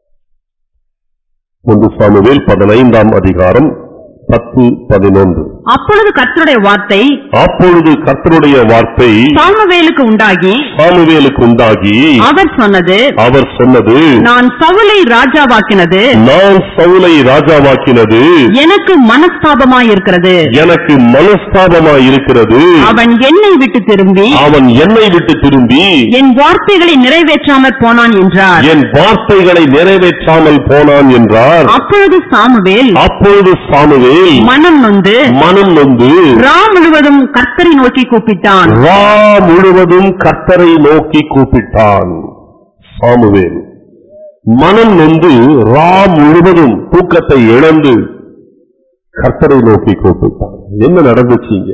ஒன்று சாமுவேல் பதினைந்தாம் அதிகாரம் பத்து பதினொன்று அப்பொழுது கர்த்தருடைய வார்த்தை அப்பொழுது கர்த்தருடைய வார்த்தை சாமுவேலுக்கு உண்டாகி சாமுவேலுக்கு உண்டாகி அவர் சொன்னது அவர் சொன்னது நான் சவுலை ராஜாவாக்கினது நான் சவுலை ராஜாவாக்கினது எனக்கு மனஸ்தாபமாயிருக்கிறது எனக்கு மனஸ்தாபமாய் இருக்கிறது அவன் என்னை விட்டு திரும்பி அவன் என்னை விட்டு திரும்பி என் வார்த்தைகளை நிறைவேற்றாமற் போனான் என்றார் என் வார்த்தைகளை நிறைவேற்றாமல் போனான் என்றார் அப்பொழுது சாமுவேல் அப்பொழுது சாமுவேல் மனம் நொந்து மனம் நொந்து ரா முழுவதும் கர்த்தரை நோக்கி கூப்பிட்டான் ரா முழுவதும் கர்த்தரை நோக்கி கூப்பிட்டான் சாமுவேல் மனம் நொந்து ரா முழுவதும் தூக்கத்தை இழந்து கர்த்தரை நோக்கி கூப்பிட்டான் என்ன நடந்துச்சீங்க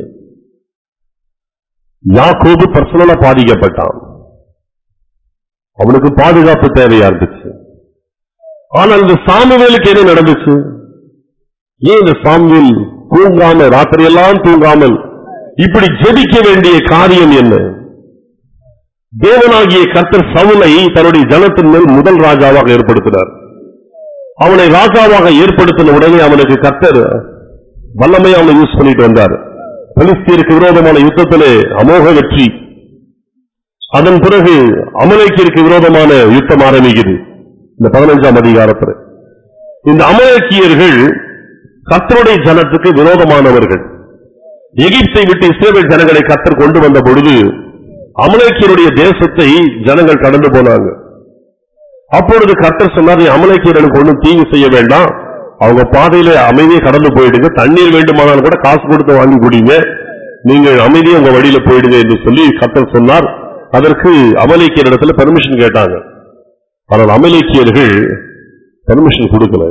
யாக்கோபு பர்சனலா பாதிக்கப்பட்டான் அவனுக்கு பாதுகாப்பு தேவையா இருந்துச்சு ஆனால் இந்த சாமுவேலுக்கு என்ன நடந்துச்சு ஏன் இந்த சாமுவேல் தூங்காம ராத்திரி எல்லாம் தூங்காமல் இப்படி ஜெபிக்க வேண்டிய காரியம் என்ன தேவனாகிய கர்த்தர் சவுலை தன்னுடைய ஜனத்தின் மேல் முதல் ராஜாவாக ஏற்படுத்தினார் அவனை ராஜாவாக ஏற்படுத்தின உடனே அவனுக்கு கர்த்தர் வல்லமையா அவனை யூஸ் பண்ணிட்டு வந்தார் பெலிஸ்தீருக்கு விரோதமான யுத்தத்திலே அமோக வெற்றி அதன் பிறகு அமலேக்கிற்கு விரோதமான யுத்தம் ஆரம்பிக்குது இந்த பதினஞ்சாம் அதிகாரத்தில் இந்த அமலேக்கியர்கள் கர்த்தருடைய ஜனத்துக்கு விரோதமானவர்கள் எகிப்தை விட்டு இஸ்ரேல் ஜனங்களை கர்த்தர் கொண்டு வந்த பொழுது அமலேக்கியருடைய தேசத்தை ஜனங்கள் கடந்து போனாங்க அப்பொழுது கர்த்தர் சொன்னார் "நீ அமலேக்கியர்களுக்கு ஒன்றும் தீங்கு செய்ய வேண்டாம் அவங்க பாதையில அமைதியை கடந்து போயிடுங்க தண்ணீர் வேண்டுமானாலும் கூட காசு கொடுத்து வாங்கி குடிங்க நீங்கள் அமைதியை உங்க வழியில போயிடுங்க என்று சொல்லி கர்த்தர் சொன்னார் அதற்கு அமலேக்கியர் இடத்துல பெர்மிஷன் கேட்டாங்க ஆனால் அமலேக்கியர்கள் பெர்மிஷன் கொடுக்கல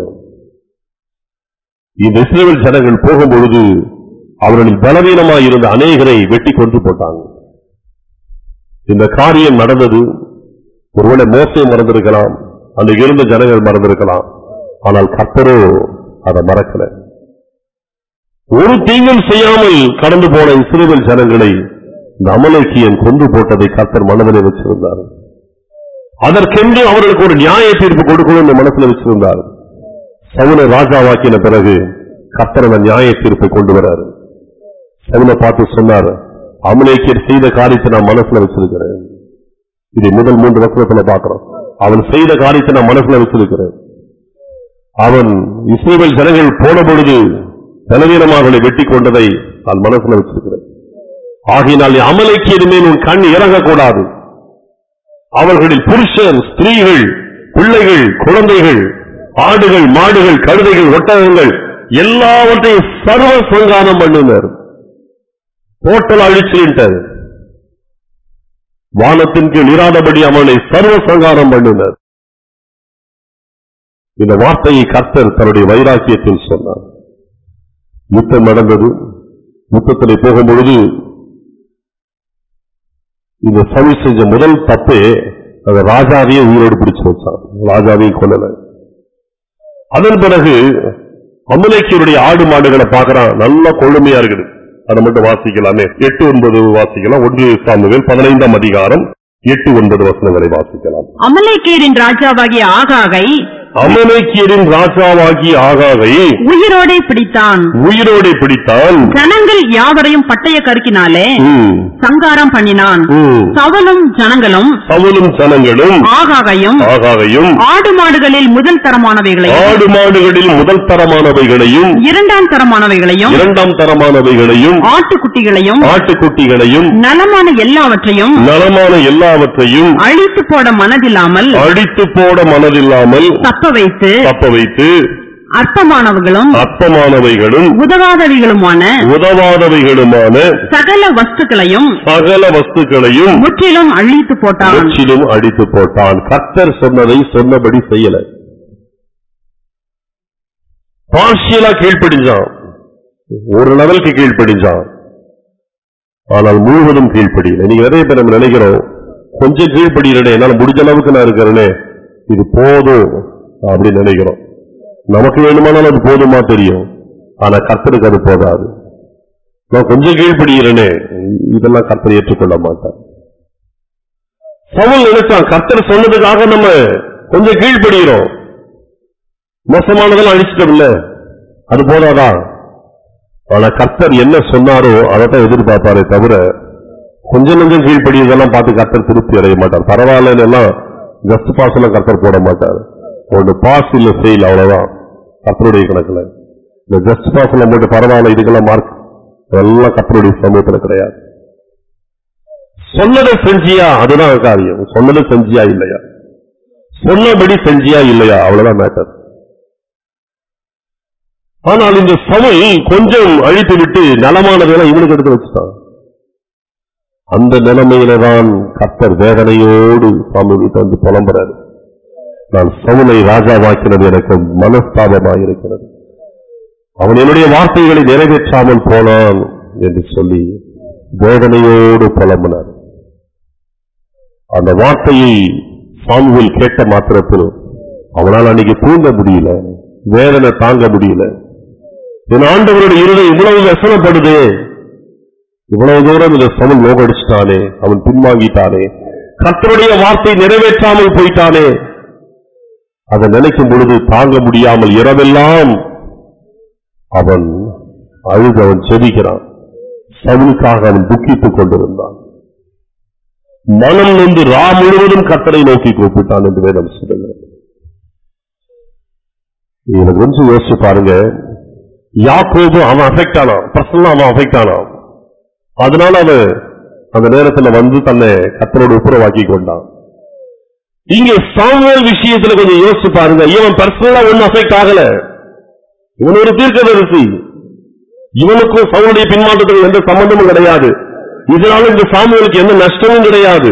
இந்த இஸ்ரேல் ஜனங்கள் போகும்பொழுது அவர்களின் பலவீனமாய் இருந்த அநேகரை வெட்டி கொன்று போட்டாங்க இந்த காரியம் நடந்தது ஒருவேளை மோசம் மறந்திருக்கலாம் அன்றைக்கு இருந்த ஜனங்கள் மறந்திருக்கலாம் ஆனால் கர்த்தரோ அதை மறக்கல ஒரு தீங்கும் செய்யாமல் கடந்து போன இஸ்ரேல் ஜனங்களை இந்த அமலேக்கியன் கொன்று போட்டதை கர்த்தர் மனதிலே வச்சிருந்தார் அதற்கென்று அவர்களுக்கு ஒரு நியாய தீர்ப்பு கொடுக்கணும் மனசுல வச்சிருந்தார் சவுலை ராஜாவாக்கின பிறகு கர்த்தர் அந்த நியாய தீர்ப்பை கொண்டு வராரு சவுலை பார்த்து சொன்னார் அமலேக்கியர் செய்த காரியத்தை நான் மனசுல வச்சிருக்கிறேன் இதை முதல் மூன்று வசனத்துல பார்க்கிறோம் அவன் செய்த காரியத்தை நான் மனசுல வச்சிருக்கிறேன் அவன் இஸ்ரேல் ஜனங்கள் போன பொழுது பலவீனமாகலை வெட்டி கொண்டதை நான் மனசுல வச்சிருக்கிறேன் ஆகையினால் அமலைக்கியது மேல் உன் கண் இறங்கக்கூடாது அவர்களில் புருஷர் ஸ்திரீகள் பிள்ளைகள் குழந்தைகள் ஆடுகள் மாடுகள் கழுதைகள் ஒட்டகங்கள் எல்லாவற்றையும் சர்வ சங்கானம் பண்ணினர் டோட்டல் அழிச்சுட்டார் வானத்தின் கீழ் இராதபடி அவனை சர்வ சங்காரம் பண்ணினர் இந்த வார்த்தையை கர்த்தர் தன்னுடைய வைராக்கியத்தில் சொன்னார் யுத்தம் நடந்தது யுத்தத்திலே போகும் பொழுது இந்த சவுல் செஞ்ச முதல் தப்பே அந்த ராஜாவையே உயிரோடு பிடிச்சு வச்சான் ராஜாவையும் கொல்லல அதன் பிறகு அமலேக்கியருடைய ஆடு மாடுகளை பார்க்கறான் நல்ல கொழுமையா இருக்குது அதை மட்டும் வாசிக்கலாமே எட்டு ஒன்பது வாசிக்கலாம் ஒன்று சாமுவேல் பதினைந்தாம் அதிகாரம் எட்டு ஒன்பது வசனங்களை வாசிக்கலாம் அமலேக்கேரின் ராஜாவாகிய ஆகாகை அமலேக்கியரின் ராஜாவாகிய ஆகாவை உயிரோடே பிடித்தான் உயிரோடு பிடித்தான் ஜனங்கள் யாவரையும் பட்டய கருக்கினாலே ம், சங்காரம் பண்ணினான் ம். சவலும் ஜனங்களும் சவுலும் ஜனங்களும் ஆகாகையும் ஆகாவையும் ஆடு மாடுகளில் முதல் தரமானவைகளையும் ஆடு மாடுகளில் முதல் தரமானவைகளையும் இரண்டாம் தரமானவைகளையும் இரண்டாம் தரமானவைகளையும் ஆட்டுக்குட்டிகளையும் ஆட்டுக்குட்டிகளையும் நலமான எல்லாவற்றையும் நலமான எல்லாவற்றையும் அழித்து போட மனதில்லாமல் அடித்து போட மனதில்லாமல் தப்ப வைத்து தப்ப வைத்து அற்பமானவர்களும் அற்பமானவைகளும் உதவாதவைகளுமான உதவாதவைகளுமான சகல வஸ்துக்களையும் சகல வஸ்துக்களையும் முற்றிலும் அழித்து போட்டான் முற்றிலும் அடித்து போட்டான் கர்த்தர் சொன்னதை சொன்னபடி செய்யல பார்ஷியலா கீழ்ப்படிஞ்சான் ஒரு லெவலுக்கு கீழ்ப்படிஞ்சான் ஆனால் முழுவதும் கீழ்ப்படியல நீங்க நிறைய பேர் நம்ம நினைக்கிறோம் கொஞ்சம் கீழ்ப்படியிலே என்னால முடிஞ்ச அளவுக்கு நான் இருக்கிறேனே இது போதும் அப்படின்னு நினைக்கிறோம் நமக்கு வேணுமானாலும் அது போதுமா தெரியும் ஆனா கர்த்தருக்கு அது போதாது நான் கொஞ்சம் கீழ்ப்படிகிறேனே இதெல்லாம் கர்த்தர் ஏற்றுக்கொள்ள மாட்டார் சவுல் நினைச்சான் கர்த்தர் சொன்னதுக்காக நம்ம கொஞ்சம் கீழ்ப்படுகிறோம் மோசமானதெல்லாம் அழிச்சிட்டோம்ல அது போதாதா ஆனா கர்த்தர் என்ன சொன்னாரோ அதைத்தான் எதிர்பார்ப்பாரே தவிர கொஞ்சம் கொஞ்சம் கீழ்ப்படியதெல்லாம் பார்த்து கர்த்தர் திருப்தி அடைய மாட்டார் பரவாயில்லன்னு எல்லாம் ஜஸ்ட் பாஸ் எல்லாம் கர்த்தர் போட மாட்டார் ஒன்று பாஸ் இல்ல ஃபெயில் அவ்வளவுதான் கர்த்தருடைய கணக்குல இந்த ஜஸ்ட் பாஸ் எல்லாம் போட்டு பரவாயில்ல இதுக்கெல்லாம் மார்க் அதெல்லாம் கர்த்தருடைய சமூகத்துல கிடையாது சொன்னதை செஞ்சியா அதுதான் காரியம் சொன்னதை செஞ்சியா இல்லையா சொன்னபடி செஞ்சியா இல்லையா அவ்வளவுதான் மேட்டர் ஆனால் இந்த சபை கொஞ்சம் அழித்து விட்டு நலமானதெல்லாம் இவனுக்கு எடுத்து வச்சுட்டான் அந்த நிலைமையில தான் கர்த்தர் வேதனையோடு சாமி வீட்டை வந்து புலம்புறாரு நான் சவுலை ராஜாவாக்கினது எனக்கு மனஸ்தாபமாயிருக்கிறது அவன் என்னுடைய வார்த்தைகளை நிறைவேற்றாமல் போனான் என்று சொல்லி வேதனையோடு புலம்பினார் அந்த வார்த்தையை சாமுவேல் கேட்ட மாத்திரத்தில் அவனால் அன்னைக்கு தூங்க முடியல வேதனை தாங்க முடியல என் ஆண்டவருடைய இருதை இவ்வளவு व्यसனப்படுது இவ்வளவு தூரம் இந்த சவுல் நோகடிச்சிட்டானே அவன் பின்வாங்கிட்டானே கர்த்தருடைய வார்த்தை நிறைவேற்றாமல் போயிட்டானே அதை நினைக்கும் பொழுது தாங்க முடியாமல் இரவெல்லாம் அவன் அழுது அவன் செபிக்கிறான் சவுலுக்காக அவன் துக்கித்துக் கொண்டிருந்தான் மனம் நொந்து ரா முழுவதும் கத்தரை நோக்கி கூப்பிட்டான் என்று வேதம் சொல்லுகிறது இதுல கொஞ்சம் யோசிச்சு பாருங்க யாக்கோபு அவன் அஃபெக்ட் ஆனான் பர்சனலா அவன் அஃபெக்ட் ஆனான் அதனால அவன் அந்த நேரத்துல வந்து தன்னை கத்தரோடு ஒப்புரவாக்கி கொண்டான் இங்க சாமுவேல் விஷயத்துல கொஞ்சம் யோசிச்சு பாருங்க இவன் பர்சனலா ஒன்னும் அஃபெக்ட் ஆகல இவன் ஒரு தீர்க்கதரிசி இவனுக்கும் சவுளுடைய பின்மாற்றத்துக்கு எந்த சம்பந்தமும் கிடையாது இதனால இந்த சாமுவேலுக்கு எந்த நஷ்டமும் கிடையாது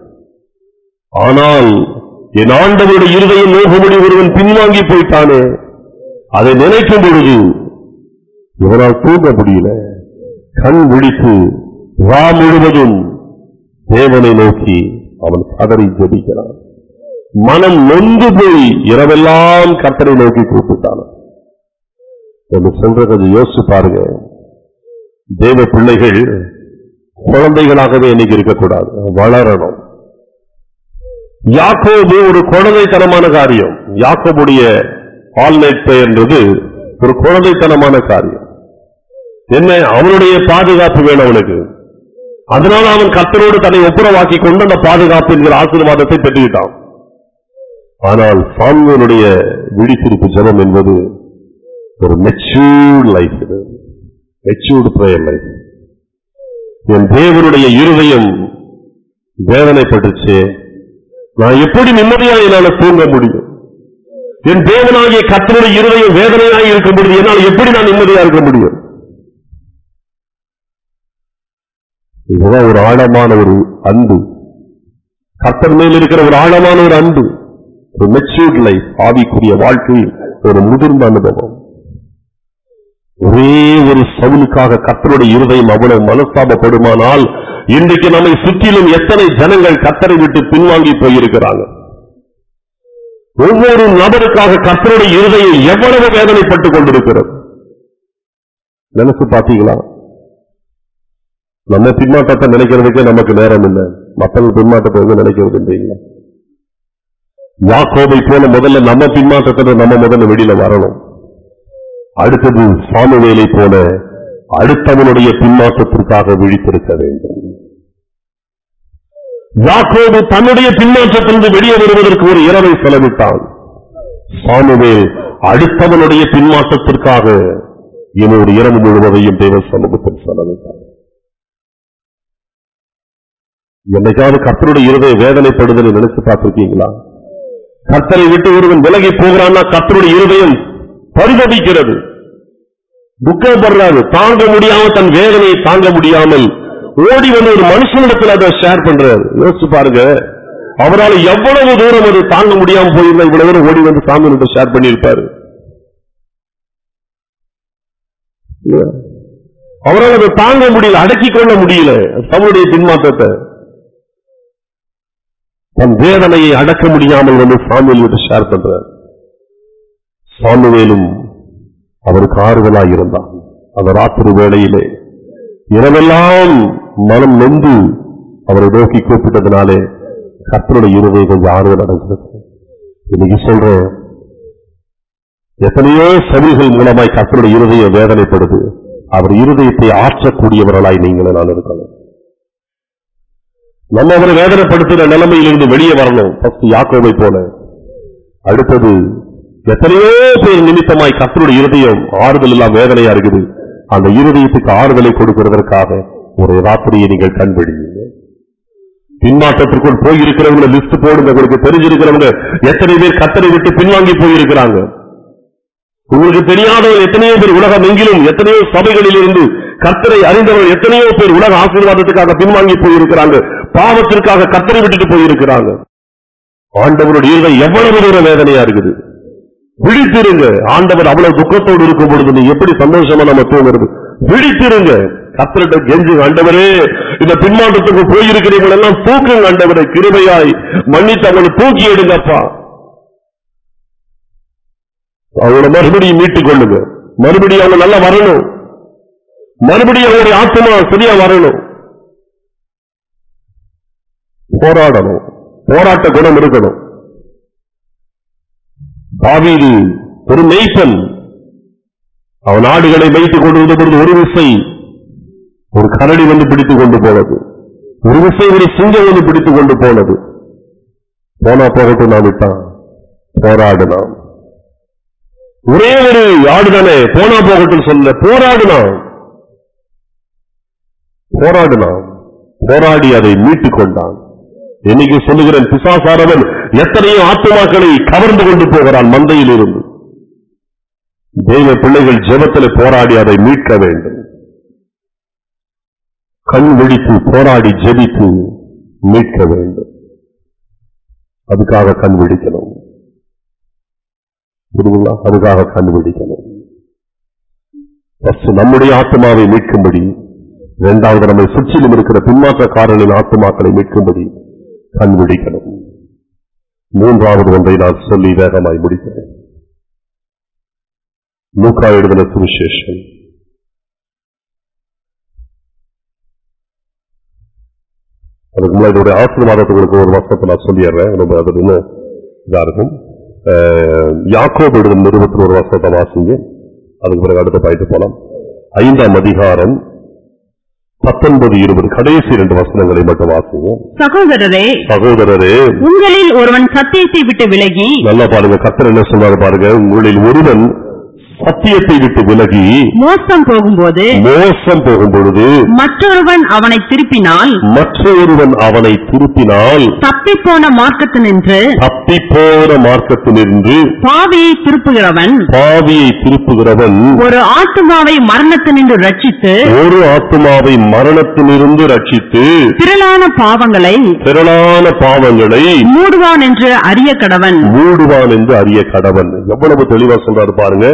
ஆனால் என் ஆண்டவருடைய இருதயம் நோகும்படி ஒருவன் பின்வாங்கி போயிட்டானே அதை நினைக்கும் பொழுது இவனால் தூங்க முடியல கண் விழித்து ரா முழுவதும் தேவனை நோக்கி அவன் கதறி ஜெபிக்கிறான் மனம் நொந்து போய் இரவெல்லாம் கத்தரை நோக்கி கூப்பிட்டான் என்று சொல்ற கொஞ்சம் யோசிச்சு பாருங்க தேவ பிள்ளைகள் குழந்தைகளாகவே இன்னைக்கு இருக்கக்கூடாது வளரணும் யாக்கோபு ஒரு குழந்தைத்தனமான காரியம் யாக்கோபுடைய ஆல் நைட் என்றது ஒரு குழந்தைத்தனமான காரியம் என்ன அவனுடைய பாதுகாப்பு வேணும் அவனுக்கு அதனால அவன் கத்தரோடு தன்னை ஒப்புரவாக்கி கொண்டு அந்த பாதுகாப்பு என்கிற ஆசீர்வாதத்தை பெற்றுக்கிட்டான் ஆனால் சாமுவேலுடைய விழித்திருப்பு ஜெபம் என்பது ஒரு மெச்சூர்ட் லைஃப் இது மெச்சூர்டு பிரேயர் லைஃப் என் தேவனுடைய இருதயம் வேதனைப்பட்டுச்சு நான் எப்படி நிம்மதியா என்னால தூங்க முடியும் என் தேவனாகிய கத்தனுடைய இருதயம் வேதனையாக இருக்க முடியும் என்னால் எப்படி நான் நிம்மதியா இருக்க முடியும் இதுதான் ஒரு ஆழமான ஒரு அன்பு கத்தர் மேல் இருக்கிற ஒரு ஆழமான ஒரு அன்பு ஒரு மெச்சூர்ட் லைஃப் ஆவிக்குரிய வாழ்க்கை ஒரு முதிர்ந்த அனுபவம் ஒரே ஒரு சவுலுக்காக கத்தருடைய இருதயம் அவ்வளவு மனஸ்தாபப்படுமானால் இன்றைக்கு நம்மை சுற்றிலும் எத்தனை ஜனங்கள் கத்தரை விட்டு பின்வாங்கி போயிருக்கிறாங்க ஒவ்வொரு நபருக்காக கத்தருடைய இருதயம் எவ்வளவு வேதனைப்பட்டுக் கொண்டிருக்கிறது நினைச்சு பாத்தீங்களா நம்ம பின்மாற்றத்தை நினைக்கிறதுக்கே நமக்கு நேரம் இல்லை மற்றவங்க பின்மாற்றத்தை வந்து நினைக்கிறது இல்லைங்களா யாக்கோபை போல முதல்ல நம்ம பின்மாற்றத்தை நம்ம முதல்ல வெளியில வரணும் அடுத்தது சாமுவேலை போல அடுத்தவனுடைய பின்மாற்றத்திற்காக விழித்திருக்க வேண்டும் யாக்கோபு தன்னுடைய பின்மாற்றத்திலிருந்து வெளியே வருவதற்கு ஒரு இரவை செலவிட்டான் சாமுவேல் அடுத்தவனுடைய பின்மாற்றத்திற்காக இன்னும் ஒரு இரவு முழுவதையும் தேவ சமூகத்தில் செலவிட்டான் என்னைக்காவது கர்த்தருடைய இருதய வேதனைப்படுதல் நினைச்சு பார்த்திருக்கீங்களா கர்த்தரை விட்டு ஒருவன் விலகி போகிறான்னா கர்த்தருடைய இருதயம் பரிதபிக்கிறது துக்கப்படுறாரு தாங்க முடியாம தன் வேதனையை தாங்க முடியாமல் ஓடி வந்து ஒரு மனுஷனிடத்தில் அதை ஷேர் பண்றாரு யோசிச்சு பாருங்க அவரால் எவ்வளவு தூரம் அது தாங்க முடியாம போயிருந்தா இவ்வளவு தூரம் ஓடி வந்து சாமி ஷேர் பண்ணியிருப்பாரு இல்லையா? அவரால் அதை தாங்க முடியல அடக்கிக் கொள்ள முடியல தன்னுடைய பின்மாற்றத்தை தன் வேதனையை அடக்க முடியாமல் வந்து சாமியில் விட்டு ஷேர் பண்றார் சாமுவேலும் அவருக்கு ஆறுதலாய் இருந்தான் அந்த ராத்திரி வேளையிலே இரவெல்லாம் மனம் நொந்து அவரை நோக்கி கூப்பிட்டதுனாலே கர்த்தருடைய இருதயம் கொஞ்சம் ஆறுதல் அடைஞ்சது இன்னைக்கு சொல்றேன் எத்தனையோ செவிகள் மூலமாய் கர்த்தருடைய இருதயம் வேதனைப்படுது அவர் இருதயத்தை ஆற்றக்கூடியவர்களாய் நீங்களும் நான் இருக்கணும் நம்ம அவரை வேதனைப்படுத்துகிற நிலைமையிலிருந்து வெளியே வரணும் ஃபர்ஸ்ட் யாக்கோவை போல அடுத்தது எத்தனையோ பேர் நிமித்தமாய் கர்த்தருடைய இருதயம் ஆறுதல் எல்லாம் வேதனையா இருக்குது அந்த இருதயத்துக்கு ஆறுதலை கொடுக்கிறதற்காக ஒரு ராத்திரியை நீங்கள் கண்பிடிங்க பின்மாற்றத்திற்குள் போயிருக்கிறவங்க லிஸ்ட் போடுங்க உங்களுக்கு தெரிஞ்சிருக்கிறவங்க எத்தனை பேர் கத்தரை விட்டு பின்வாங்கி போயிருக்கிறாங்க உங்களுக்கு தெரியாதவங்க எத்தனையோ பேர் உலகம் எங்கிலும் எத்தனையோ சபைகளில் இருந்து கர்த்தரை அறிந்தவர்கள் எத்தனையோ பேர் உலக ஆசீர்வாதத்துக்காக பின்வாங்கி போயிருக்கிறாங்க பாவத்திற்காக கர்த்தரை விட்டுட்டு போயிருக்கிறாங்க ஆண்டவருடைய இருதயம் எவ்வளவு தூர வேதனையா இருக்குது விழித்திருங்க ஆண்டவர் அவ்வளவு துக்கத்தோடு இருக்கும் பொழுது நீ எப்படி சந்தோஷமா நம்ம தூங்குறது விழித்திருங்க கத்தரிட்ட கெஞ்சு ஆண்டவரே இந்த பின்மாற்றத்துக்கு போயிருக்கிறீர்கள் எல்லாம் தூக்குங்க ஆண்டவரை கிருபையாய் மன்னித்து அவங்களை தூக்கி எடுங்கப்பா அவங்கள மறுபடியும் மீட்டுக் கொள்ளுங்க மறுபடியும் அவங்க நல்லா வரணும் மறுபடியும் அவங்களுடைய ஆத்மா சரியா வரணும் போராடணும் போராட்ட குணம் இருக்கணும் தாவீது ஒரு மெய்ப்பன் அவன் ஆடுகளை வைத்துக் கொண்டு வந்த பொழுது ஒரு விசை ஒரு கரடி வந்து பிடித்துக் கொண்டு போனது ஒரு விசை ஒரு சிங்கம் வந்து பிடித்துக் கொண்டு போனது போனா போகட்டும் நான் விட்டான் போராடினான் ஒரே ஒரு ஆடுதானே போனா போகட்டும் சொல்ல போராடினான் போராடினான் போராடி அதை மீட்டுக் கொண்டான் இன்னைக்கு சொல்லுகிறேன் பிசாசாரவன் எத்தனையோ ஆத்துமாக்களை கவர்ந்து கொண்டு போகிறான் மந்தையில் இருந்து தெய்வ பிள்ளைகள் ஜெபத்தில் போராடி அதை மீட்க வேண்டும் கண் விழித்து போராடி ஜெபித்து மீட்க வேண்டும் அதுக்காக கண் விழிக்கணும் புரியுங்களா அதுக்காக கண் விழிக்கணும் First நம்முடைய ஆத்மாவை மீட்கும்படி இரண்டாவது நம்மை சுற்றிலும் இருக்கிற பின்மாற்றக்காரர்களின் ஆத்மாக்களை மீட்கும்படி கண் விழிக்கணும் மூன்றாவது ஒன்றை நான் சொல்லி வேகமாய் முடிக்கிறேன் லூக்கா எழுதின சுவிசேஷம் அதுக்கு முன்னாடி என்னுடைய ஆசீர்வாதத்தை உங்களுக்கு ஒரு வருஷத்தை நான் சொல்லிடுறேன் ரொம்ப அது இன்னும் இதா இருக்கும் அஹ், யாக்கோபு எழுதும் இருபத்தி ஒரு வருஷத்தை வாசிங்க அதுக்கு பிறகு அடுத்த பாயிட்டு போலாம் ஐந்தாம் அதிகாரம் பத்தொன்பது இருபது கடைசி ரெண்டு வசனங்களை மட்டும் வாசிங்க சகோதரரே சகோதரரே உங்களில் ஒருவன் சத்தியத்தை விட்டு விலகி நல்லா பாருங்க கத்தர் என்ன சொல்றாரு பாருங்க உங்களில் ஒருவன் சத்தியத்தை விட்டு விலகி மோசம் போகும்போது மோசம் போகும் பொழுது மற்றொருவன் அவனை திருப்பினால் மற்றொருவன் அவனை திருப்பினால் தப்பிப்போன மார்க்கத்தினின்று தப்பிப்போன மார்க்கத்தினின்று பாவியை திருப்புகிறவன் பாவியை திருப்புகிறவன் ஒரு ஆத்துமாவை மரணத்தினின்று ரட்சித்து ஒரு ஆத்துமாவை மரணத்திலிருந்து ரட்சித்து திரளான பாவங்களை திரளான பாவங்களை மூடுவான் என்று அறிய கடவன் மூடுவான் என்று அறிய கடவன் எவ்வளவு தெளிவா சொல்றாரு பாருங்க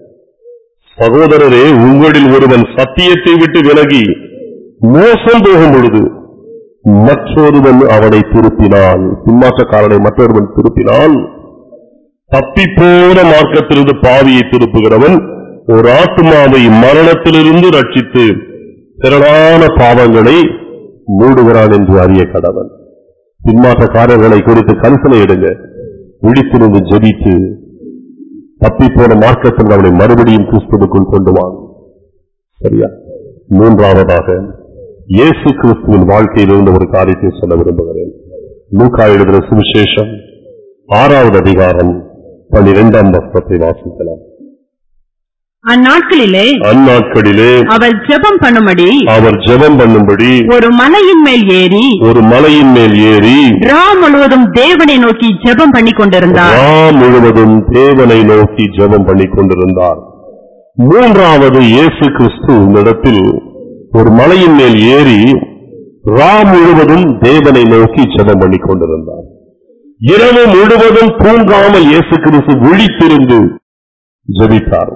சகோதரரே உங்களில் ஒருவன் சத்தியத்தை விட்டு விலகி மோசம் போகும் பொழுது மற்றொருவன் அவனை திருப்பினான் பின்மாற்றக்காரனை மற்றொருவன் திருப்பினால் தப்பிப்போன மார்க்கத்திலிருந்து பாவியை திருப்புகிறவன் ஒரு ஆத்மாவை மரணத்திலிருந்து ரட்சித்து திரளான பாவங்களை மூடுகிறான் என்று அறிய கடவன் பின்மாற்றக்காரர்களை குறித்து கரிசனை எடுங்க விழித்திருந்து ஜெபித்து தப்பிப்போன மார்க்கத்தில் அவனை மறுபடியும் கிறிஸ்துவுக்குள் கொண்டு வாங்க சரியா மூன்றாவதாக இயேசு கிறிஸ்துவின் வாழ்க்கையிலிருந்து ஒரு காரியத்தை சொல்ல விரும்புகிறேன் லூக்கா எழுதின சுவிசேஷம் ஆறாவது அதிகாரம் பனிரெண்டாம் வசனத்தை வாசிக்கலாம் அந்நாட்களிலே அந்நாட்களிலே அவர் ஜெபம் பண்ணும்படி அவர் ஜெபம் பண்ணும்படி ஒரு மலையின் மேல் ஏறி ஒரு மலையின் மேல் ஏறி ரா முழுவதும் தேவனை நோக்கி ஜெபம் பண்ணி கொண்டிருந்தார் ராம் முழுவதும் தேவனை நோக்கி ஜெபம் பண்ணிக் கொண்டிருந்தார் மூன்றாவது இயேசு கிறிஸ்து இந்த இடத்தில் ஒரு மலையின் மேல் ஏறி ராம் முழுவதும் தேவனை நோக்கி ஜெபம் பண்ணிக் கொண்டிருந்தார் இரவு முழுவதும் தூங்காமல் இயேசு கிறிஸ்து விழித்திருந்து ஜெபித்தார்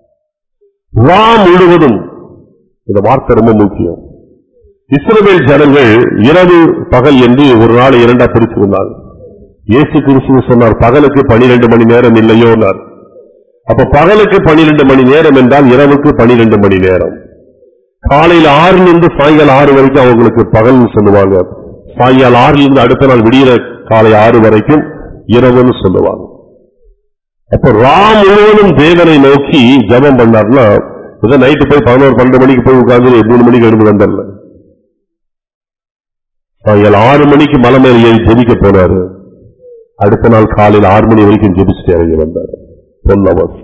ராம் முழுவதும் இந்த வார்த்தை ரொம்ப முக்கியம் இஸ்ரவேல் ஜனங்கள் இரவு பகல் என்று ஒரு நாள் இரண்டா பிரிச்சிருந்தாங்க இயேசு கிறிஸ்து சொன்னார் பகலுக்கு பனிரெண்டு மணி நேரம் இல்லையோனார் அப்ப பகலுக்கு பனிரெண்டு மணி நேரம் என்றால் இரவுக்கு பனிரெண்டு மணி நேரம் காலையில் ஆறுல இருந்து சாயங்காலம் ஆறு வரைக்கும் அவங்களுக்கு பகல்னு சொல்லுவாங்க சாயங்காலம் ஆறுல இருந்து அடுத்த நாள் விடியிற காலை ஆறு வரைக்கும் இரவுன்னு சொல்லுவாங்க அப்ப ராம் முழுவதும் தேவனை நோக்கி ஜெபம் பண்ணார்னா இதை நைட்டு போய் பதினோரு பன்னெண்டு மணிக்கு போய் உட்கார்ந்து மூணு மணிக்கு எழுந்து வந்தல சாயங்காலம் ஆறு மணிக்கு மலை மேல ஏறி ஜெபிக்க போனாரு அடுத்த நாள் காலையில் ஆறு மணி வரைக்கும் ஜெபிச்சுட்டு இறங்கி வந்தார் டுவெல் ஹவர்ஸ்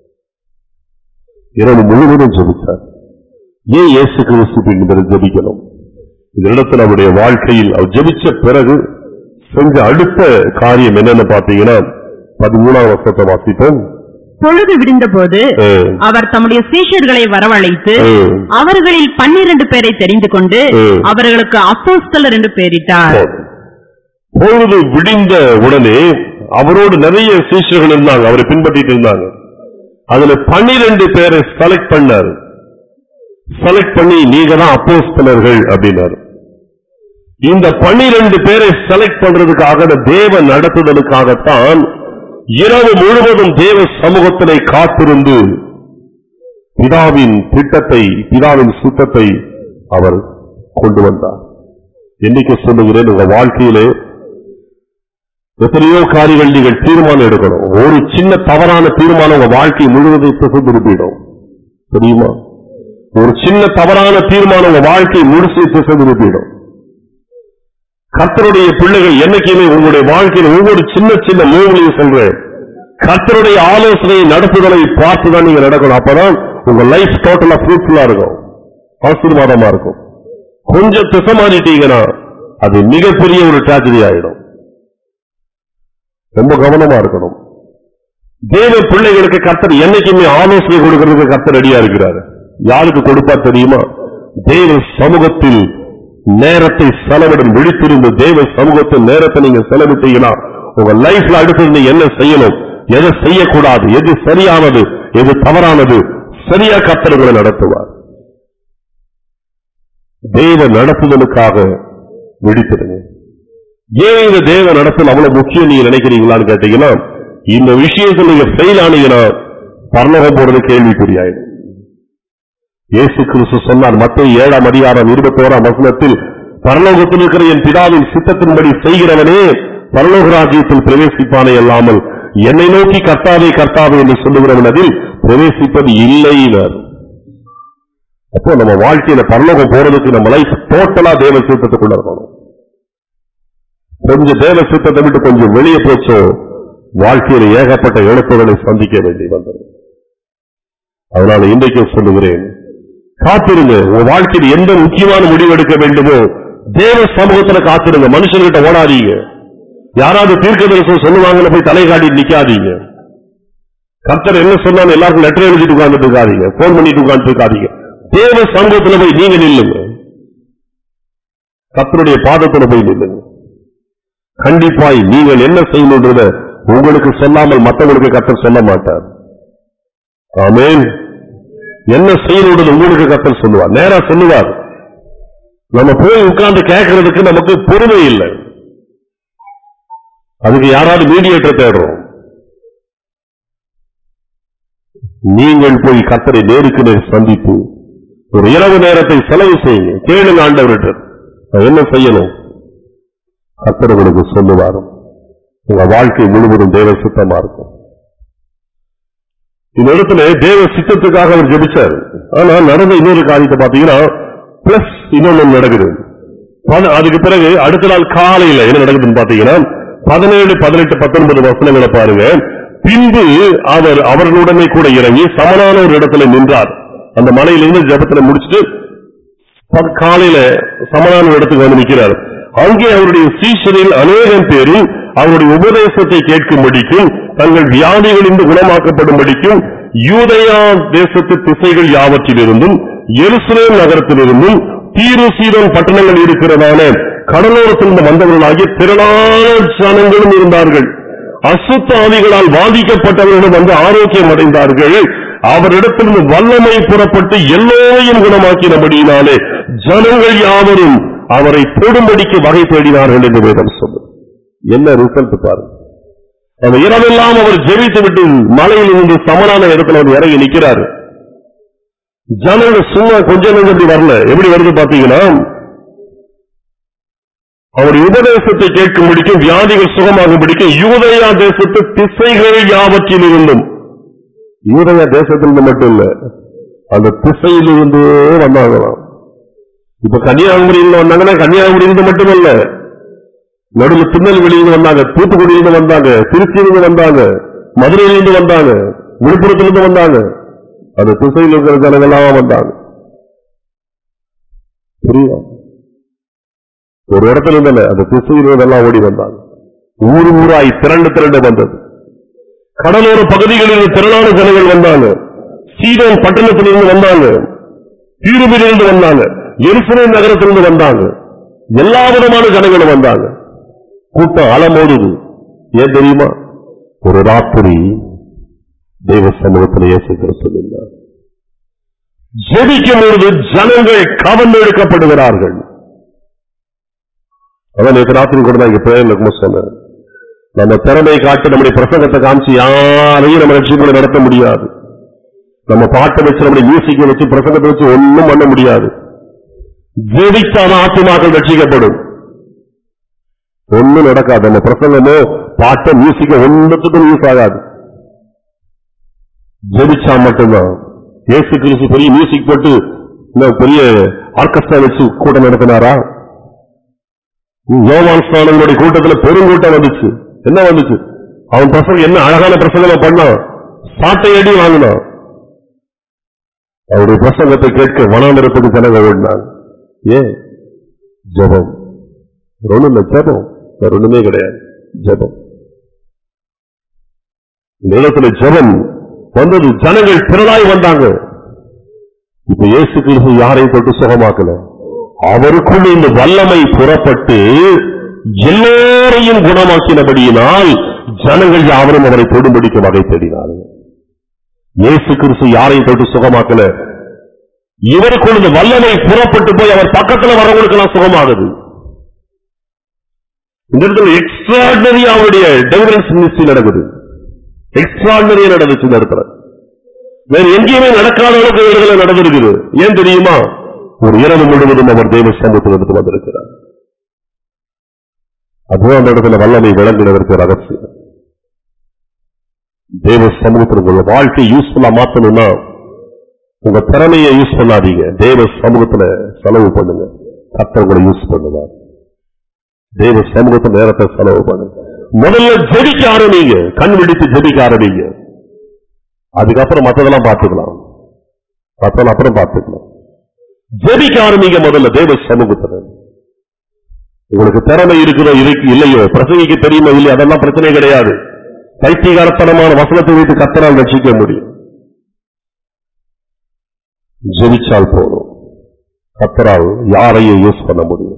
இரவு முழுவதும் ஜெபித்தார் ஏன் இயேசு கிறிஸ்து என்பதை ஜெபிக்கணும் இதனிடத்தில் அவருடைய வாழ்க்கையில் அவர் ஜெபிச்ச பிறகு செஞ்ச அடுத்த காரியம் என்னன்னு பாத்தீங்கன்னா பதிமூணாம் வருஷத்தை வாசிப்போம் பொழுது விடிந்தபோது அஹ், அவர் தம்முடைய சீஷர்களை வரவழைத்து அஹ், அவர்களில் பன்னிரண்டு பேரை தெரிந்து கொண்டு ம். அவர்களுக்கு அப்போஸ்தலர் என்று பெயரிட்டார் போதும். பொழுது விடிந்த உடனே அவரோடு நிறைய சீஷர்கள் இருந்தாங்க அவரை பின்பற்றிட்டு இருந்தாங்க அதுல பன்னிரண்டு பேரை செலக்ட் பண்ணார் செலக்ட் பண்ணி நீங்க தான் அப்போஸ்தலர்கள் அப்படின்னாரு இந்த பன்னிரண்டு பேரை செலக்ட் பண்றதுக்காக இந்த தேவ நடத்துதலுக்காகத்தான் இரவு முழுவதும் தேவ சமூகத்திலே காத்திருந்து பிதாவின் திட்டத்தை பிதாவின் சுத்தத்தை அவர் கொண்டு வந்தார் என்னைக்கு சொல்லுகிறேன் உங்க வாழ்க்கையிலே எத்தனையோ காரியங்கள் நீங்கள் தீர்மானம் எடுக்கணும் ஒரு சின்ன தவறான தீர்மானம் உங்க வாழ்க்கை முழுவதும் திசை திருப்பிடும் தெரியுமா ஒரு சின்ன தவறான தீர்மானம் உங்க வாழ்க்கை முழுசு திசை திருப்பிடும் கர்த்தருடைய பிள்ளைகள் என்னைக்குமே உங்களுடைய வாழ்க்கையில் ஒவ்வொரு சின்ன சின்ன மூவிலையும் சொல்றேன் கர்த்தருடைய ஆலோசனையை நடத்துதலை பார்த்துதான் நீங்க நடக்கணும் அப்பதான் உங்க லைஃப் டோட்டலா ஃப்ரூட்ஃபுல்லா இருக்கும் ஆசீர்வாதமா இருக்கும் கொஞ்சம் திசை மாறிட்டீங்கன்னா அது மிகப்பெரிய ஒரு tragedy ஆயிடும் ரொம்ப கவனமா இருக்கணும் தேவ பிள்ளைகளுக்கு கர்த்தர் என்னைக்குமே ஆலோசனை கொடுக்கறதுக்கு கர்த்தர் ரெடியா இருக்கிறாரு யாருக்கு கொடுப்பா தெரியுமா தேவ சமூகத்தில் நேரத்தை செலவிடும் விழித்திருந்து தேவ சமூகத்தில் நேரத்தை நீங்க செலவிட்டீங்கன்னா உங்க லைஃப்ல அடுத்தது நீங்க என்ன செய்யணும் எதை செய்யக்கூடாது எது சரியானது எது தவறானது சரியா கர்த்தர்களை நடத்துவார் தேவ நடத்துதலுக்காக விழித்திருங்க ஏன் இந்த தேவ நடத்தல் அவ்வளவு முக்கியம் நீங்க நினைக்கிறீங்களான்னு கேட்டீங்கன்னா இந்த விஷயத்தில் நீங்க ஃபெயில் ஆனீங்கன்னா பரலோகம் போறது கேள்விக்குறியாயிடும் இயேசு கிறிஸ்து சொன்னார் மத்திய ஏழாம் அதிகாரம் இருபத்தோராம் வசனத்தில் பரலோகத்தில் இருக்கிற என் பிதாவின் சித்தத்தின்படி செய்கிறவனே பரலோக ராஜ்யத்தில் பிரவேசிப்பானே அல்லாமல் என்னை நோக்கி கர்த்தாவே கர்த்தாவே என்று சொல்லுகிறவன் அதில் பிரவேசிப்பது இல்லைனர் அப்போ நம்ம வாழ்க்கையில பரலோகம் போறதுக்கு நம்ம லைஃப் டோட்டலா தேவ சித்தத்துக்குள்ள இருக்கணும் கொஞ்சம் தேவ சித்தத்தை விட்டு கொஞ்சம் வெளியே போச்சோ வாழ்க்கையில ஏகப்பட்ட இழப்புகளை சந்திக்க வேண்டி வந்தது அதனால இன்றைக்கு சொல்லுகிறேன் காத்திருங்க உங்க வாழ்க்கையில் எந்த முக்கியமான முடிவு எடுக்க வேண்டுமோ தேவ சமூகத்துல காத்திருங்க மனுஷன்கிட்ட ஓடாதீங்க யாராவது தீர்க்க தரிசனம் சொல்லுவாங்கன்னு போய் தலை காட்டி நிக்காதீங்க கர்த்தர் என்ன சொன்னாலும் எல்லாருக்கும் லெட்டர் எழுதிட்டு உட்கார்ந்துட்டு இருக்காதீங்க போன் பண்ணிட்டு உட்கார்ந்து இருக்காதீங்க தேவ சமூகத்துல போய் நீங்க நில்லுங்க கர்த்தருடைய பாதத்துல போய் நில்லுங்க கண்டிப்பாய் நீங்கள் என்ன செய்யணுன்றத உங்களுக்கு சொல்லாமல் மற்றவங்களுக்கு கர்த்தர் சொல்ல மாட்டார் ஆமென் என்ன செய்யணுன்றது உங்களுக்கு கர்த்தர் சொல்லுவார் நேரா சொல்லுவார் நம்ம போய் உட்கார்ந்து கேட்கறதுக்கு நமக்கு பொறுமை இல்லை அதுக்கு யாராவது மீடியேட்டர் தேடுறோம் நீங்கள் போய் கர்த்தரை நேருக்கு நேர் சந்தித்து ஒரு இரவு நேரத்தை செலவு செய்யுங்க கேளுங்க ஆண்டவர்கிட்ட நான் என்ன செய்யணும் கர்த்தர் உங்களுக்கு சொல்லுவார் உங்க வாழ்க்கை முழுவதும் தேவ சித்தமா இருக்கும் இந்த இடத்துல தேவ சித்தத்துக்காக அவர் ஜெபிச்சார் ஆனா நடந்த இன்னொரு காரியத்தை பாத்தீங்கன்னா பிளஸ் இன்னொன்னு நடக்குது பத- அதுக்கு பிறகு அடுத்த நாள் காலையில என்ன நடக்குதுன்னு பாத்தீங்கன்னா பதினேழு பதினெட்டு பத்தொன்பது வசனங்களை பாருங்க பின்பு அவர் அவர்களுடனே கூட இறங்கி சமனான ஒரு இடத்துல நின்றார் அந்த மலையிலிருந்து ஜெபத்துல முடிச்சிட்டு ப- காலையில சமனான ஒரு இடத்துக்கு வந்து நிற்கிறார் அங்கே அவருடைய சீஷரில் அநேகம் பேரும் அவருடைய உபதேசத்தை கேட்கும்படிக்கும் தங்கள் வியாதிகளிலிருந்து குணமாக்கப்படும்படிக்கும் யூதயா தேசத்து திசைகள் யாவற்றிலிருந்தும் எருசலேம் நகரத்திலிருந்தும் தீரு சீதோன் பட்டணங்கள் இருக்கிறதான கடலோரத்திலிருந்து வந்தவர்களாகிய திரளான ஜனங்களும் இருந்தார்கள் அசுத்த ஆவிகளால் பாதிக்கப்பட்டவர்களும் வந்து ஆரோக்கியம் அடைந்தார்கள் அவரிடத்திலிருந்து வல்லமை புறப்பட்டு எல்லோரையும் குணமாக்கினபடியினாலே ஜனங்கள் யாவரும் அவரை தொடும்படிக்கு வகை தேடினார்கள் என்று வேதம் சொல்லும் என்ன ரிசல்ட் பாருங்க அந்த இரவெல்லாம் அவர் ஜெபித்து விட்டு மலையில் இருந்து சமனான இடத்துல வந்து இறங்கி நிக்கிறாரு ஜனங்கள் சும்மா கொஞ்சம் கொஞ்சம் இப்படி வரல எப்படி வருது பாத்தீங்கன்னா அவருடைய உபதேசத்தை கேட்கும்படிக்கும் வியாதிகள் சுகமாகும்படிக்கும் யூதயா தேசத்து திசைகள் யாவற்றில் இருந்தும் யூதயா தேசத்திலிருந்து மட்டும் இல்ல அந்த திசையிலிருந்து வந்தாங்களாம் இப்ப கன்னியாகுமரியில் வந்தாங்கன்னா கன்னியாகுமரியிலிருந்து மட்டுமல்ல நடுவில் திருநெல்வேலியிலிருந்து வந்தாங்க தூத்துக்குடியிலிருந்து வந்தாங்க திருச்சியிலிருந்து வந்தாங்க மதுரையிலிருந்து வந்தாங்க விழுப்புரத்திலிருந்து வந்தாங்க அந்த திசையில் இருக்கிற ஜனங்கள்லாம் வந்தாங்க புரியுதா ஒரு இடத்துல இருந்தல அந்த திசையில் இருந்தெல்லாம் ஓடி வந்தாங்க ஊர் ஊராய் திரண்டு திரண்டு வந்தது கடலோர பகுதிகளில் திரளான ஜனங்கள் வந்தாங்க சீதோன் பட்டணத்திலிருந்து வந்தாங்க தீருமிலிருந்து வந்தாங்க எருசலேம் நகரத்திலிருந்து வந்தாங்க எல்லா விதமான ஜனங்களும் வந்தாங்க கூட்டம் அலமோடுது ஏன் தெரியுமா ஒரு ராத்திரி தெய்வ சமூகத்தில் இயேசு கிறிஸ்து நின்றார் ஜெபிக்கும் பொழுது ஜனங்கள் கவர்ந்து எடுக்கப்படுகிறார்கள் அதான் நேற்று ராத்திரி கூட நான் இங்க பிரேயர் இருக்கும்போது சொன்னேன் நம்ம திறமை காட்டு நம்முடைய பிரசங்கத்தை காமிச்சு யாரையும் நம்ம லட்சியங்களை நடத்த முடியாது நம்ம பாட்டை வச்சு நம்முடைய மியூசிக்கை வச்சு பிரசங்கத்தை வச்சு ஒண்ணும் பண்ண முடியாது ஜெபித்தான ஆத்துமாக்கள் ரட்சிக்கப்படும் ஒண்ணும் நடக்காது நம்ம பிரசங்கமோ பாட்டோ மியூசிக்கோ ஒன்றுத்துக்கும் யூஸ் ஆகாது ஜெபிச்சா மட்டும்தான் இயேசு கிறிஸ்து பெரிய மியூசிக் போட்டு இந்த பெரிய ஆர்கெஸ்ட்ரா வச்சு கூட்டம் நடத்தினாரா யோவான் ஸ்நானங்களுடைய கூட்டத்துல பெருங்கூட்டம் வந்துச்சு என்ன வந்துச்சு அவன் பிரசங்கம் என்ன அழகான பிரசங்கமா பண்ணான் சாட்டை அடி வாங்கினான் அவருடைய பிரசங்கத்தை கேட்க வனாந்திரத்துக்கு ஜனங்க ஓடினாங்க ஏன் ஜபம் ஒண்ணும் இல்ல ஜபம் வேற ஒண்ணுமே கிடையாது ஜபம் இந்த இடத்துல ஜபம் வந்தது ஜனங்கள் திரளாய் வந்தாங்க இப்ப இயேசு கிறிஸ்து யாரையும் தொட்டு சுகமாக்கல அவருக்குள் இந்த வல்லமை புறப்பட்டு எல்லோரையும் குணமாக்கினபடியினால் ஜனங்கள் யாவரும் அவரை தொடும்படிக்கு வகை தேடினார்கள் இயேசு கிறிஸ்து யாரையும் தொட்டு சுகமாக்கல இவருக்குள் இந்த வல்லமை புறப்பட்டு போய் அவர் பக்கத்துல வரவங்களுக்கெல்லாம் சுகமாகுது இந்த இடத்துல எக்ஸ்ட்ராடனரி அவருடைய டெலிவரன்ஸ் மினிஸ்ட்ரி நடக்குது எக்ஸ்ட்ராடனரியா நடந்துச்சு இந்த இடத்துல வேற எங்கேயுமே நடக்காத அளவுக்கு இடத்துல நடந்திருக்குது ஏன் தெரியுமா ஒரு இரவு முழுவதும் அவர் தெய்வ சமூகத்திலிருந்து வந்திருக்கிறார் அதுவும் அந்த இடத்துல வல்லமை விளங்கினதற்கு ரகசியம் தேவ சமூகத்தில் உங்க வாழ்க்கையை யூஸ்ஃபுல்லா மாத்தணும்னா உங்க திறமையை யூஸ் பண்ணாதீங்க தேவ சமூகத்துல செலவு பண்ணுங்க கர்த்தர் உங்களை யூஸ் பண்ணுவார் தேவ சமூகத்துல நேரத்தை செலவு பண்ணுங்க முதல்ல ஜெபிக்க ஆரம்பிங்க கண் விழித்து ஜெபிக்க ஆரம்பிங்க அதுக்கப்புறம் மத்ததெல்லாம் பார்த்துக்கலாம் மத்ததெல்லாம் அப்புறம் பார்த்துக்கலாம் ஜெபிக்க ஆரம்பிங்க முதல்ல தேவ சமூகத்துல உங்களுக்கு திறமை இருக்கிறோ இருக்கு இல்லையோ பிரசங்கிக்க தெரியுமோ இல்லையோ அதெல்லாம் பிரச்சனை கிடையாது பைத்தியகாரத்தனமான வசனத்தை வைத்து கத்தனால் ரட்சிக்க முடியும் ஜெபிச்சால் போதும் கத்தரால் யாரையும் யூஸ் பண்ண முடியும்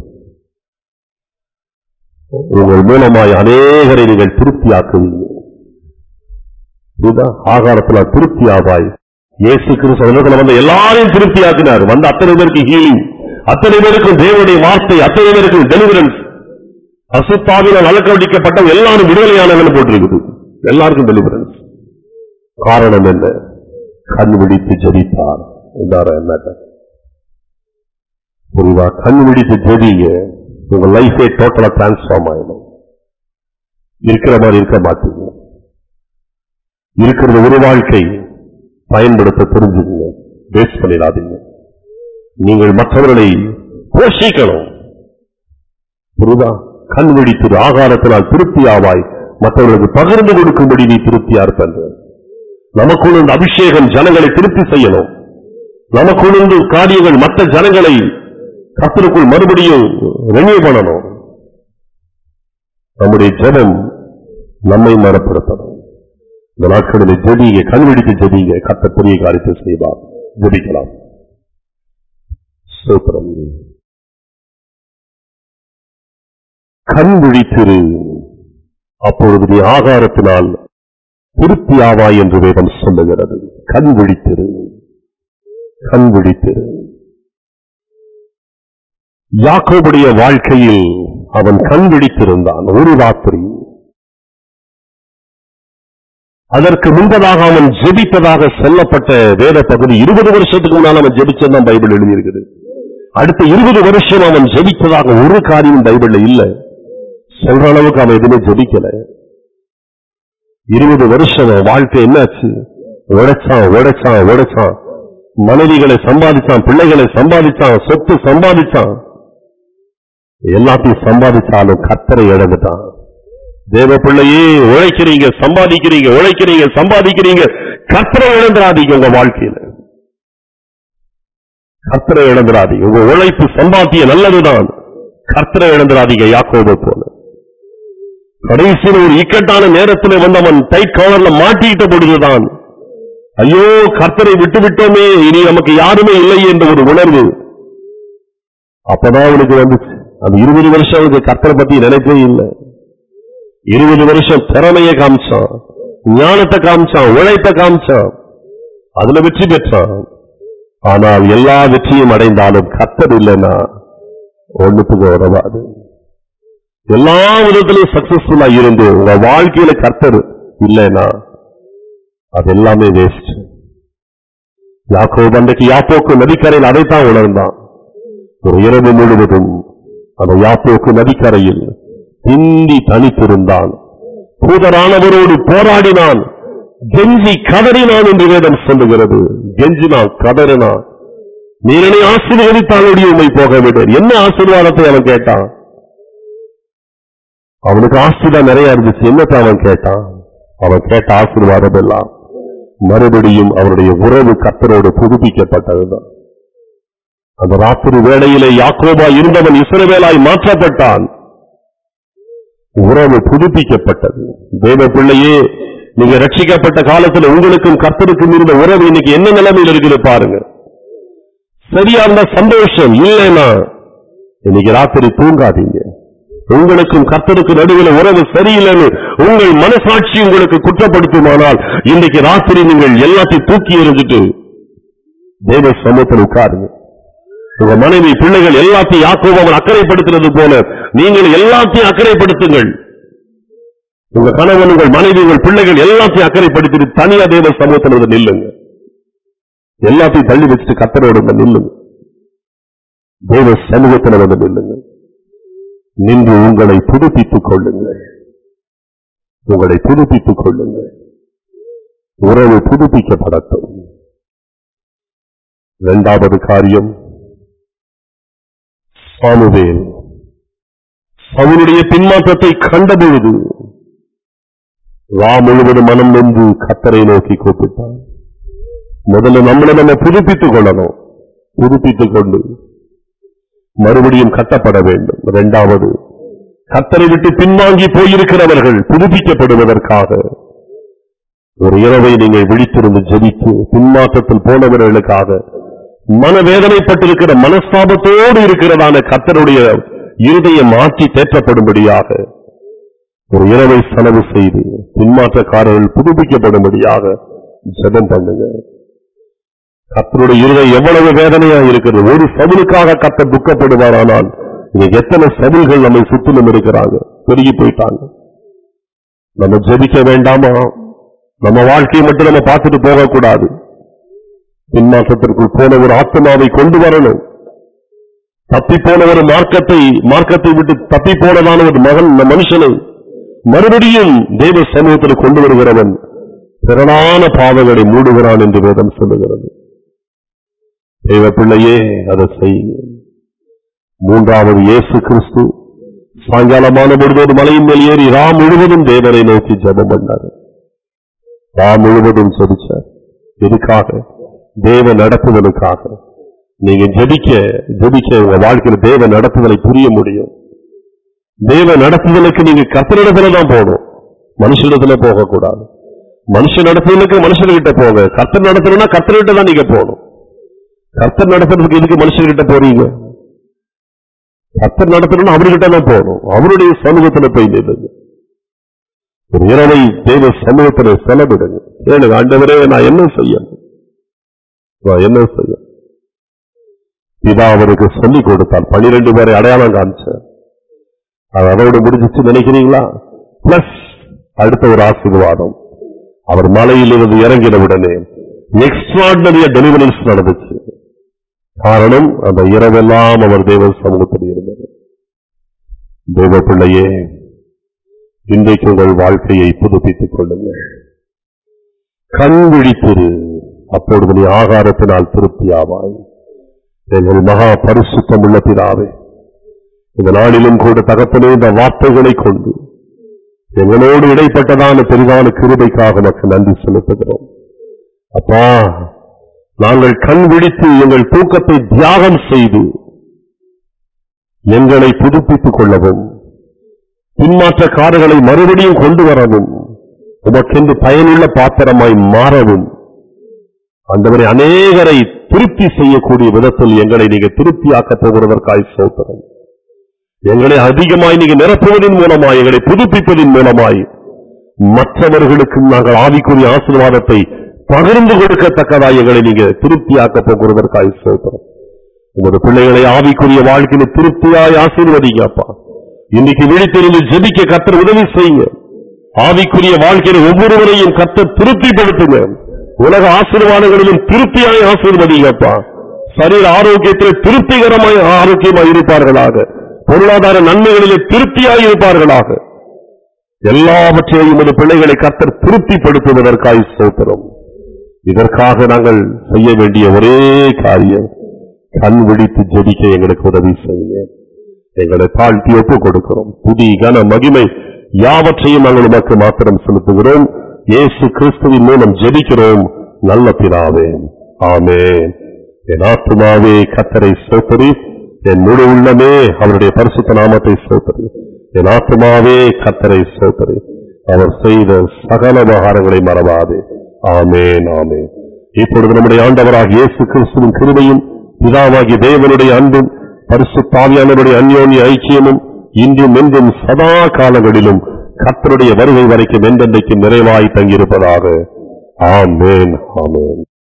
உங்கள் மூலமாய் அநேகரை நீங்கள் திருப்தியாக்குவீங்க இதுதான் ஆகாரத்துல திருப்தி ஆவாய் இயேசு கிறிஸ்து உலகத்துல வந்த எல்லாரையும் திருப்தி ஆக்கினார் வந்த அத்தனை பேருக்கு ஹீலிங் அத்தனை பேருக்கும் தேவனுடைய வார்த்தை அத்தனை பேருக்கும் டெலிவரன்ஸ் அசுத்தாவினால் அலக்கடிக்கப்பட்ட எல்லாரும் விடுதலையானவர்கள் போட்டிருக்குது எல்லாருக்கும் டெலிவரன்ஸ் காரணம் என்ன கண் விழித்து ஜெபித்தார் என்றார என்ன புரியுதா கண் விழித்து ஜெபிங்க உங்க லைஃபே டோட்டலா டிரான்ஸ்ஃபார்ம் ஆயிடும் இருக்கிற மாதிரி இருக்க மாட்டீங்க இருக்கிறது ஒரு வாழ்க்கை பயன்படுத்த தெரிஞ்சுக்கங்க வேஸ்ட் பண்ணிடாதீங்க நீங்கள் மற்றவர்களை போஷிக்கணும் புரியுதா கண் விழித்து ஆகாரத்தினால் திருப்தி ஆவாய் மற்றவர்களுக்கு பகிர்ந்து கொடுக்கும்படி நீ திருப்தியா இருப்பன்ற நமக்குள் இந்த அபிஷேகம் ஜனங்களை திருப்தி செய்யணும் நமக்குள் இருந்து காரியங்கள் மற்ற ஜனங்களை கத்தருக்குள் மறுபடியும் ரெனியூ பண்ணணும் நம்முடைய ஜனம் நம்மை மரப்படுத்தணும் இந்த நாட்களில் ஜெபிங்க கண் விழித்து ஜெபிங்க கத்த பெரிய காரியத்தை செய்வார் ஜெபிக்கலாம் சூத்திரம் கண் விழித்திரு அப்பொழுது நீ ஆகாரத்தினால் திருப்தி ஆவாய் என்று வேதம் சொல்லுகிறது கண் விழித்திரு கண் விழித்திரு யாக்கோபுடைய வாழ்க்கையில் அவன் கண் விழித்திருந்தான் ஒரு ராத்திரி அதற்கு முன்பதாக அவன் ஜெபித்ததாக சொல்லப்பட்ட வேத பகுதி இருபது வருஷத்துக்கு முன்னால் அவன் ஜெபிச்சதான் பைபிள் எழுதியிருக்குது அடுத்த இருபது வருஷம் அவன் ஜெபித்ததாக ஒரு காரியம் பைபிள்ல இல்ல சொல்ற அளவுக்கு அவன் எதுவுமே ஜெபிக்கல இருபது வருஷம் அவன் வாழ்க்கை என்னாச்சு உழைச்சான் உழைச்சான் உழைச்சான் மனைவிகளை சம்பாதிச்சான் பிள்ளைகளை சம்பாதிச்சான் சொத்து சம்பாதிச்சான் எல்லாத்தையும் சம்பாதிச்சாலும் கத்தரை இழந்துட்டான் தேவ பிள்ளையே உழைக்கிறீங்க சம்பாதிக்கிறீங்க உழைக்கிறீங்க சம்பாதிக்கிறீங்க கத்தரை இழந்துடாதீங்க உங்க வாழ்க்கையில கத்தரை இழந்துடாதீங்க உங்க உழைப்பு சம்பாத்திய நல்லதுதான் கத்தரை இழந்துடாதீங்க யாக்கோபை போல கடைசியில் ஒரு இக்கட்டான நேரத்தில் வந்து அவன் டைட் காலர்ல மாட்டிக்கிட்ட பொழுதுதான் ஐயோ கர்த்தரை விட்டு விட்டோமே இனி நமக்கு யாருமே இல்லை என்ற ஒரு உணர்வு அப்பதான் அவனுக்கு வந்துச்சு அந்த இருபது வருஷம் அவனுக்கு கர்த்தரை பத்தி நினைக்கவே இல்லை இருபது வருஷம் திறமையை காமிச்சான் ஞானத்தை காமிச்சான் உழைப்பை காமிச்சான் அதுல வெற்றி பெற்றான் ஆனால் எல்லா வெற்றியும் அடைந்தாலும் கர்த்தர் இல்லைன்னா ஒண்ணுத்துக்கு உதவாது எல்லா விதத்திலும் சக்சஸ்ஃபுல்லா இருந்து உங்க வாழ்க்கையில கர்த்தர் இல்லைன்னா அது எல்லாமே வேஸ்ட் யாக்கோபு அன்றைக்கு யாப்போக்கு நதிக்கரையில் அதைத்தான் உணர்ந்தான் ஒரு இரவு முழுவதும் அந்த யாப்போக்கு நதிக்கரையில் திண்டி தனித்திருந்தான் தூதரானவரோடு போராடினான் கெஞ்சி கதறினான் என்று வேதம் சொல்லுகிறது கெஞ்சினான் கதறினான் நீரனை ஆசீர்வதித்தாலுடைய உண்மை போக விடு என்ன ஆசீர்வாதத்தை அவன் கேட்டான் அவனுக்கு ஆசீர்வாதம் நிறைய இருந்துச்சு என்னத்தை அவன் கேட்டான் அவன் கேட்ட ஆசீர்வாதம் எல்லாம் மறுபடியும் அவருடைய உறவு கத்தரோடு புதுப்பிக்கப்பட்டதுதான் அந்த ராத்திரி வேளையிலே யாக்கோபா இருந்தவன் இஸ்ரவேலாய் மாற்றப்பட்டான் உறவு புதுப்பிக்கப்பட்டது தேவ பிள்ளையே நீங்க ரட்சிக்கப்பட்ட காலத்துல உங்களுக்கும் கர்த்தருக்கும் இருந்த உறவு இன்னைக்கு என்ன நிலைமையில் இருக்குது பாருங்க சரியா இருந்த சந்தோஷம் இல்லைன்னா இன்னைக்கு ராத்திரி தூங்காதீங்க உங்களுக்கும் கர்த்தருக்கு நடுவில் உறவு சரியில்லைன்னு உங்கள் மனசாட்சி உங்களுக்கு குற்றப்படுத்துமானால் இன்னைக்கு ராத்திரி நீங்கள் எல்லாத்தையும் தூக்கி எறிஞ்சிட்டு தேவ சமூகத்தில் உட்காருங்க உங்க மனைவி பிள்ளைகள் எல்லாத்தையும் யாக்கோபு அவன் அக்கறைப்படுத்துறது போல நீங்கள் எல்லாத்தையும் அக்கறைப்படுத்துங்கள் உங்க கணவன் உங்கள் மனைவி உங்கள் பிள்ளைகள் எல்லாத்தையும் அக்கறைப்படுத்திட்டு தனியா தேவ சமூகத்தில் வந்து நில்லுங்க எல்லாத்தையும் தள்ளி வச்சுட்டு கத்தரோடு வந்து நில்லுங்க தேவ சமூகத்தில் வந்து நில்லுங்க நின்று உங்களை புதுப்பித்துக் கொள்ளுங்கள் உங்களை புதுப்பித்துக் கொள்ளுங்கள் உறவு புதுப்பிக்கப்படட்டும் இரண்டாவது காரியம் சாமுவேல் அவனுடைய பின்மாற்றத்தை கண்டபொழுது ரா முழுவதும் மனம் நொந்து கத்தரை நோக்கி கூப்பிட்டான் முதல்ல நம்மளை நம்ம புதுப்பித்துக் கொள்ளணும் புதுப்பித்துக் கொண்டு மறுபடியும் கட்டப்பட வேண்டும் இரண்டாவது கத்தரை விட்டு பின்வாங்கி போயிருக்கிறவர்கள் புதுப்பிக்கப்படுவதற்காக ஒரு இரவை நீங்கள் விழித்திருந்து ஜெபித்து பின்மாற்றத்தில் போனவர்களுக்காக மனவேதனைப்பட்டிருக்கிற மனஸ்தாபத்தோடு இருக்கிறதான கத்தருடைய இருதய மாற்றி தேற்றப்படும்படியாக ஒரு இரவை செலவு செய்து பின்மாற்றக்காரர்கள் புதுப்பிக்கப்படும்படியாக ஜெபம் பண்ணுங்க கத்தருடைய இருதயம் எவ்வளவு வேதனையா இருக்கிறது ஒரு சவுலுக்காக கத்த துக்கப்படுவாரானால் இன்னைக்கு எத்தனை சவுல்கள் நம்மை சுற்றிலும் இருக்கிறாங்க பெருகி போயிட்டாங்க நம்ம ஜெபிக்க வேண்டாமா நம்ம வாழ்க்கையை மட்டும் நம்ம பார்த்துட்டு போகக்கூடாது பின்மாற்றத்திற்குள் போன ஒரு ஆத்மாவை கொண்டு வரணும் தப்பி போன ஒரு மார்க்கத்தை மார்க்கத்தை விட்டு தப்பி போனதான ஒரு மகன் இந்த மனுஷனை மறுபடியும் தெய்வ சமூகத்தில் கொண்டு வருகிறவன் திரளான பாவங்களை மூடுகிறான் என்று வேதம் சொல்லுகிறது தெய்வ பிள்ளையே அதை செய்யுங்க மூன்றாவது இயேசு கிறிஸ்து சாயங்காலமான பொழுது ஒரு மலையின் மேல் ஏறி ரா முழுவதும் தேவனை நோக்கி ஜெபம் பண்ணார் ரா முழுவதும் ஜெபிச்சார் எதுக்காக தேவ நடத்துதலுக்காக நீங்க ஜெபிக்க ஜெபிக்க உங்க வாழ்க்கையில தேவ நடத்துதலை புரிய முடியும் தேவ நடத்துதலுக்கு நீங்க கத்தரிடத்துல தான் போகணும் மனுஷனிடத்துல போகக்கூடாது மனுஷன் நடத்துதலுக்கு மனுஷன்கிட்ட போங்க கர்த்தர் நடத்தணும்னா கர்த்தர்கிட்ட தான் நீங்க போகணும் கர்த்தர் நடத்துறதுக்கு எதுக்கு மனுஷன்கிட்ட போறீங்க கர்த்தர் நடத்தணும்னா அவர்கிட்ட தான் போகணும் அவருடைய சமூகத்துல போய் நில்லுங்க ஒரு இரவை தேவ சமூகத்துல செலவிடுங்க கேளுங்க ஆண்டவரே நான் என்ன செய்யணும் நான் என்ன செய்ய பிதா அவருக்கு சொல்லிக் கொடுத்தார் பனிரெண்டு பேரை அடையாளம் காமிச்சார் அது அதோட முடிஞ்சிச்சு நினைக்கிறீங்களா பிளஸ் அடுத்த ஒரு ஆசீர்வாதம் அவர் மலையிலிருந்து இறங்கின உடனே எக்ஸ்ட்ராடனரிய டெலிவரன்ஸ் நடந்துச்சு காரணம் அந்த இரவெல்லாம் அவர் தேவ சமூகத்தில் இருந்தது தேவ பிள்ளையே இன்றைக்கு உங்கள் வாழ்க்கையை புதுப்பித்துக் கொள்ளுங்கள் கண் விழித்திரு அப்பொழுது நீ ஆகாரத்தினால் திருப்தியாவாய் எங்கள் மகா பரிசுத்தம் உள்ள பிதாவே இந்த நாளிலும் கூட தகப்பனே இந்த வார்த்தைகளை கொண்டு எங்களோடு இடைப்பட்டதான பெரிதான கிருபைக்காக நமக்கு நன்றி செலுத்துகிறோம் அப்பா நாங்கள் கண் விழித்து எங்கள் தூக்கத்தை தியாகம் செய்து எங்களை புதுப்பித்துக் கொள்ளவும் பின்மாற்றக்காரர்களை மறுபடியும் கொண்டு வரவும் உமக்கென்று பயனுள்ள பாத்திரமாய் மாறவும் அந்தவரை அநேகரை திருப்தி செய்யக்கூடிய விதத்தில் எங்களை நீங்க திருப்தியாக்கப் போகிறதற்காய் சோத்திரம் எங்களை அதிகமாய் நீங்க நிரப்புவதன் மூலமாய் எங்களை புதுப்பிப்பதன் மூலமாய் மற்றவர்களுக்கு நாங்கள் ஆவிக்குரிய ஆசீர்வாதத்தை பகிர்ந்து கொடுக்கத்தக்கதாய் எங்களை நீங்க திருப்தியாக்கப் போகிறதற்காய் சோத்திரம் உமது பிள்ளைகளை ஆவிக்குரிய வாழ்க்கையில திருப்தியாய் ஆசீர்வதிங்க அப்பா இன்னைக்கு விழித்திருந்து ஜெபிக்க கத்தர் உதவி செய்யுங்க ஆவிக்குரிய வாழ்க்கையில ஒவ்வொருவரையும் கத்தர் திருப்திப்படுத்துங்க உலக ஆசீர்வாதங்களிலும் திருப்தியாய் ஆசீர்வதிங்கப்பா சரீர ஆரோக்கியத்தில் திருப்திகரமாய் ஆரோக்கியமாய் இருப்பார்களாக பொருளாதார நன்மைகளிலே திருப்தியாய் இருப்பார்களாக எல்லாவற்றையும் உமது பிள்ளைகளை கத்தர் திருப்திப்படுத்துவதற்காய் சோத்திரம் இதற்காக நாங்கள் செய்ய வேண்டிய ஒரே காரியம் கண் விழித்து ஜெபிக்க எங்களுக்கு உதவி செய்யுங்க எங்களை தாழ்த்தி ஒப்புக் கொடுக்கிறோம் புதி கன மகிமை யாவற்றையும் நாங்கள் உமக்கு மாத்திரம் செலுத்துகிறோம் இயேசு கிறிஸ்துவின் மூலம் ஜெபிக்கிறோம் நல்ல பிதாவே ஆமென் என் ஆத்துமாவே கத்தரை சோத்தரி என் முழு உள்ளமே அவருடைய பரிசுத்த நாமத்தை சோத்தரி என் ஆத்துமாவே கத்தரை சோத்தரி அவர் செய்த சகல உபகாரங்களை மறவாதே ஆமென் ஆமென் இப்பொழுது நம்முடைய ஆண்டவராக இயேசு கிறிஸ்துவின் கிருபையும் பிதாவாகிய தேவனுடைய அன்பும் பரிசுத்தாவியானவருடைய அந்யோன்ய ஐக்கியமும் இன்றும் என்றும் சதா காலங்களிலும் கர்த்தருடைய வருகை வரைக்கும் என்றென்றைக்கும் நிறைவாய் தங்கியிருப்பதாக ஆமென் ஆமென்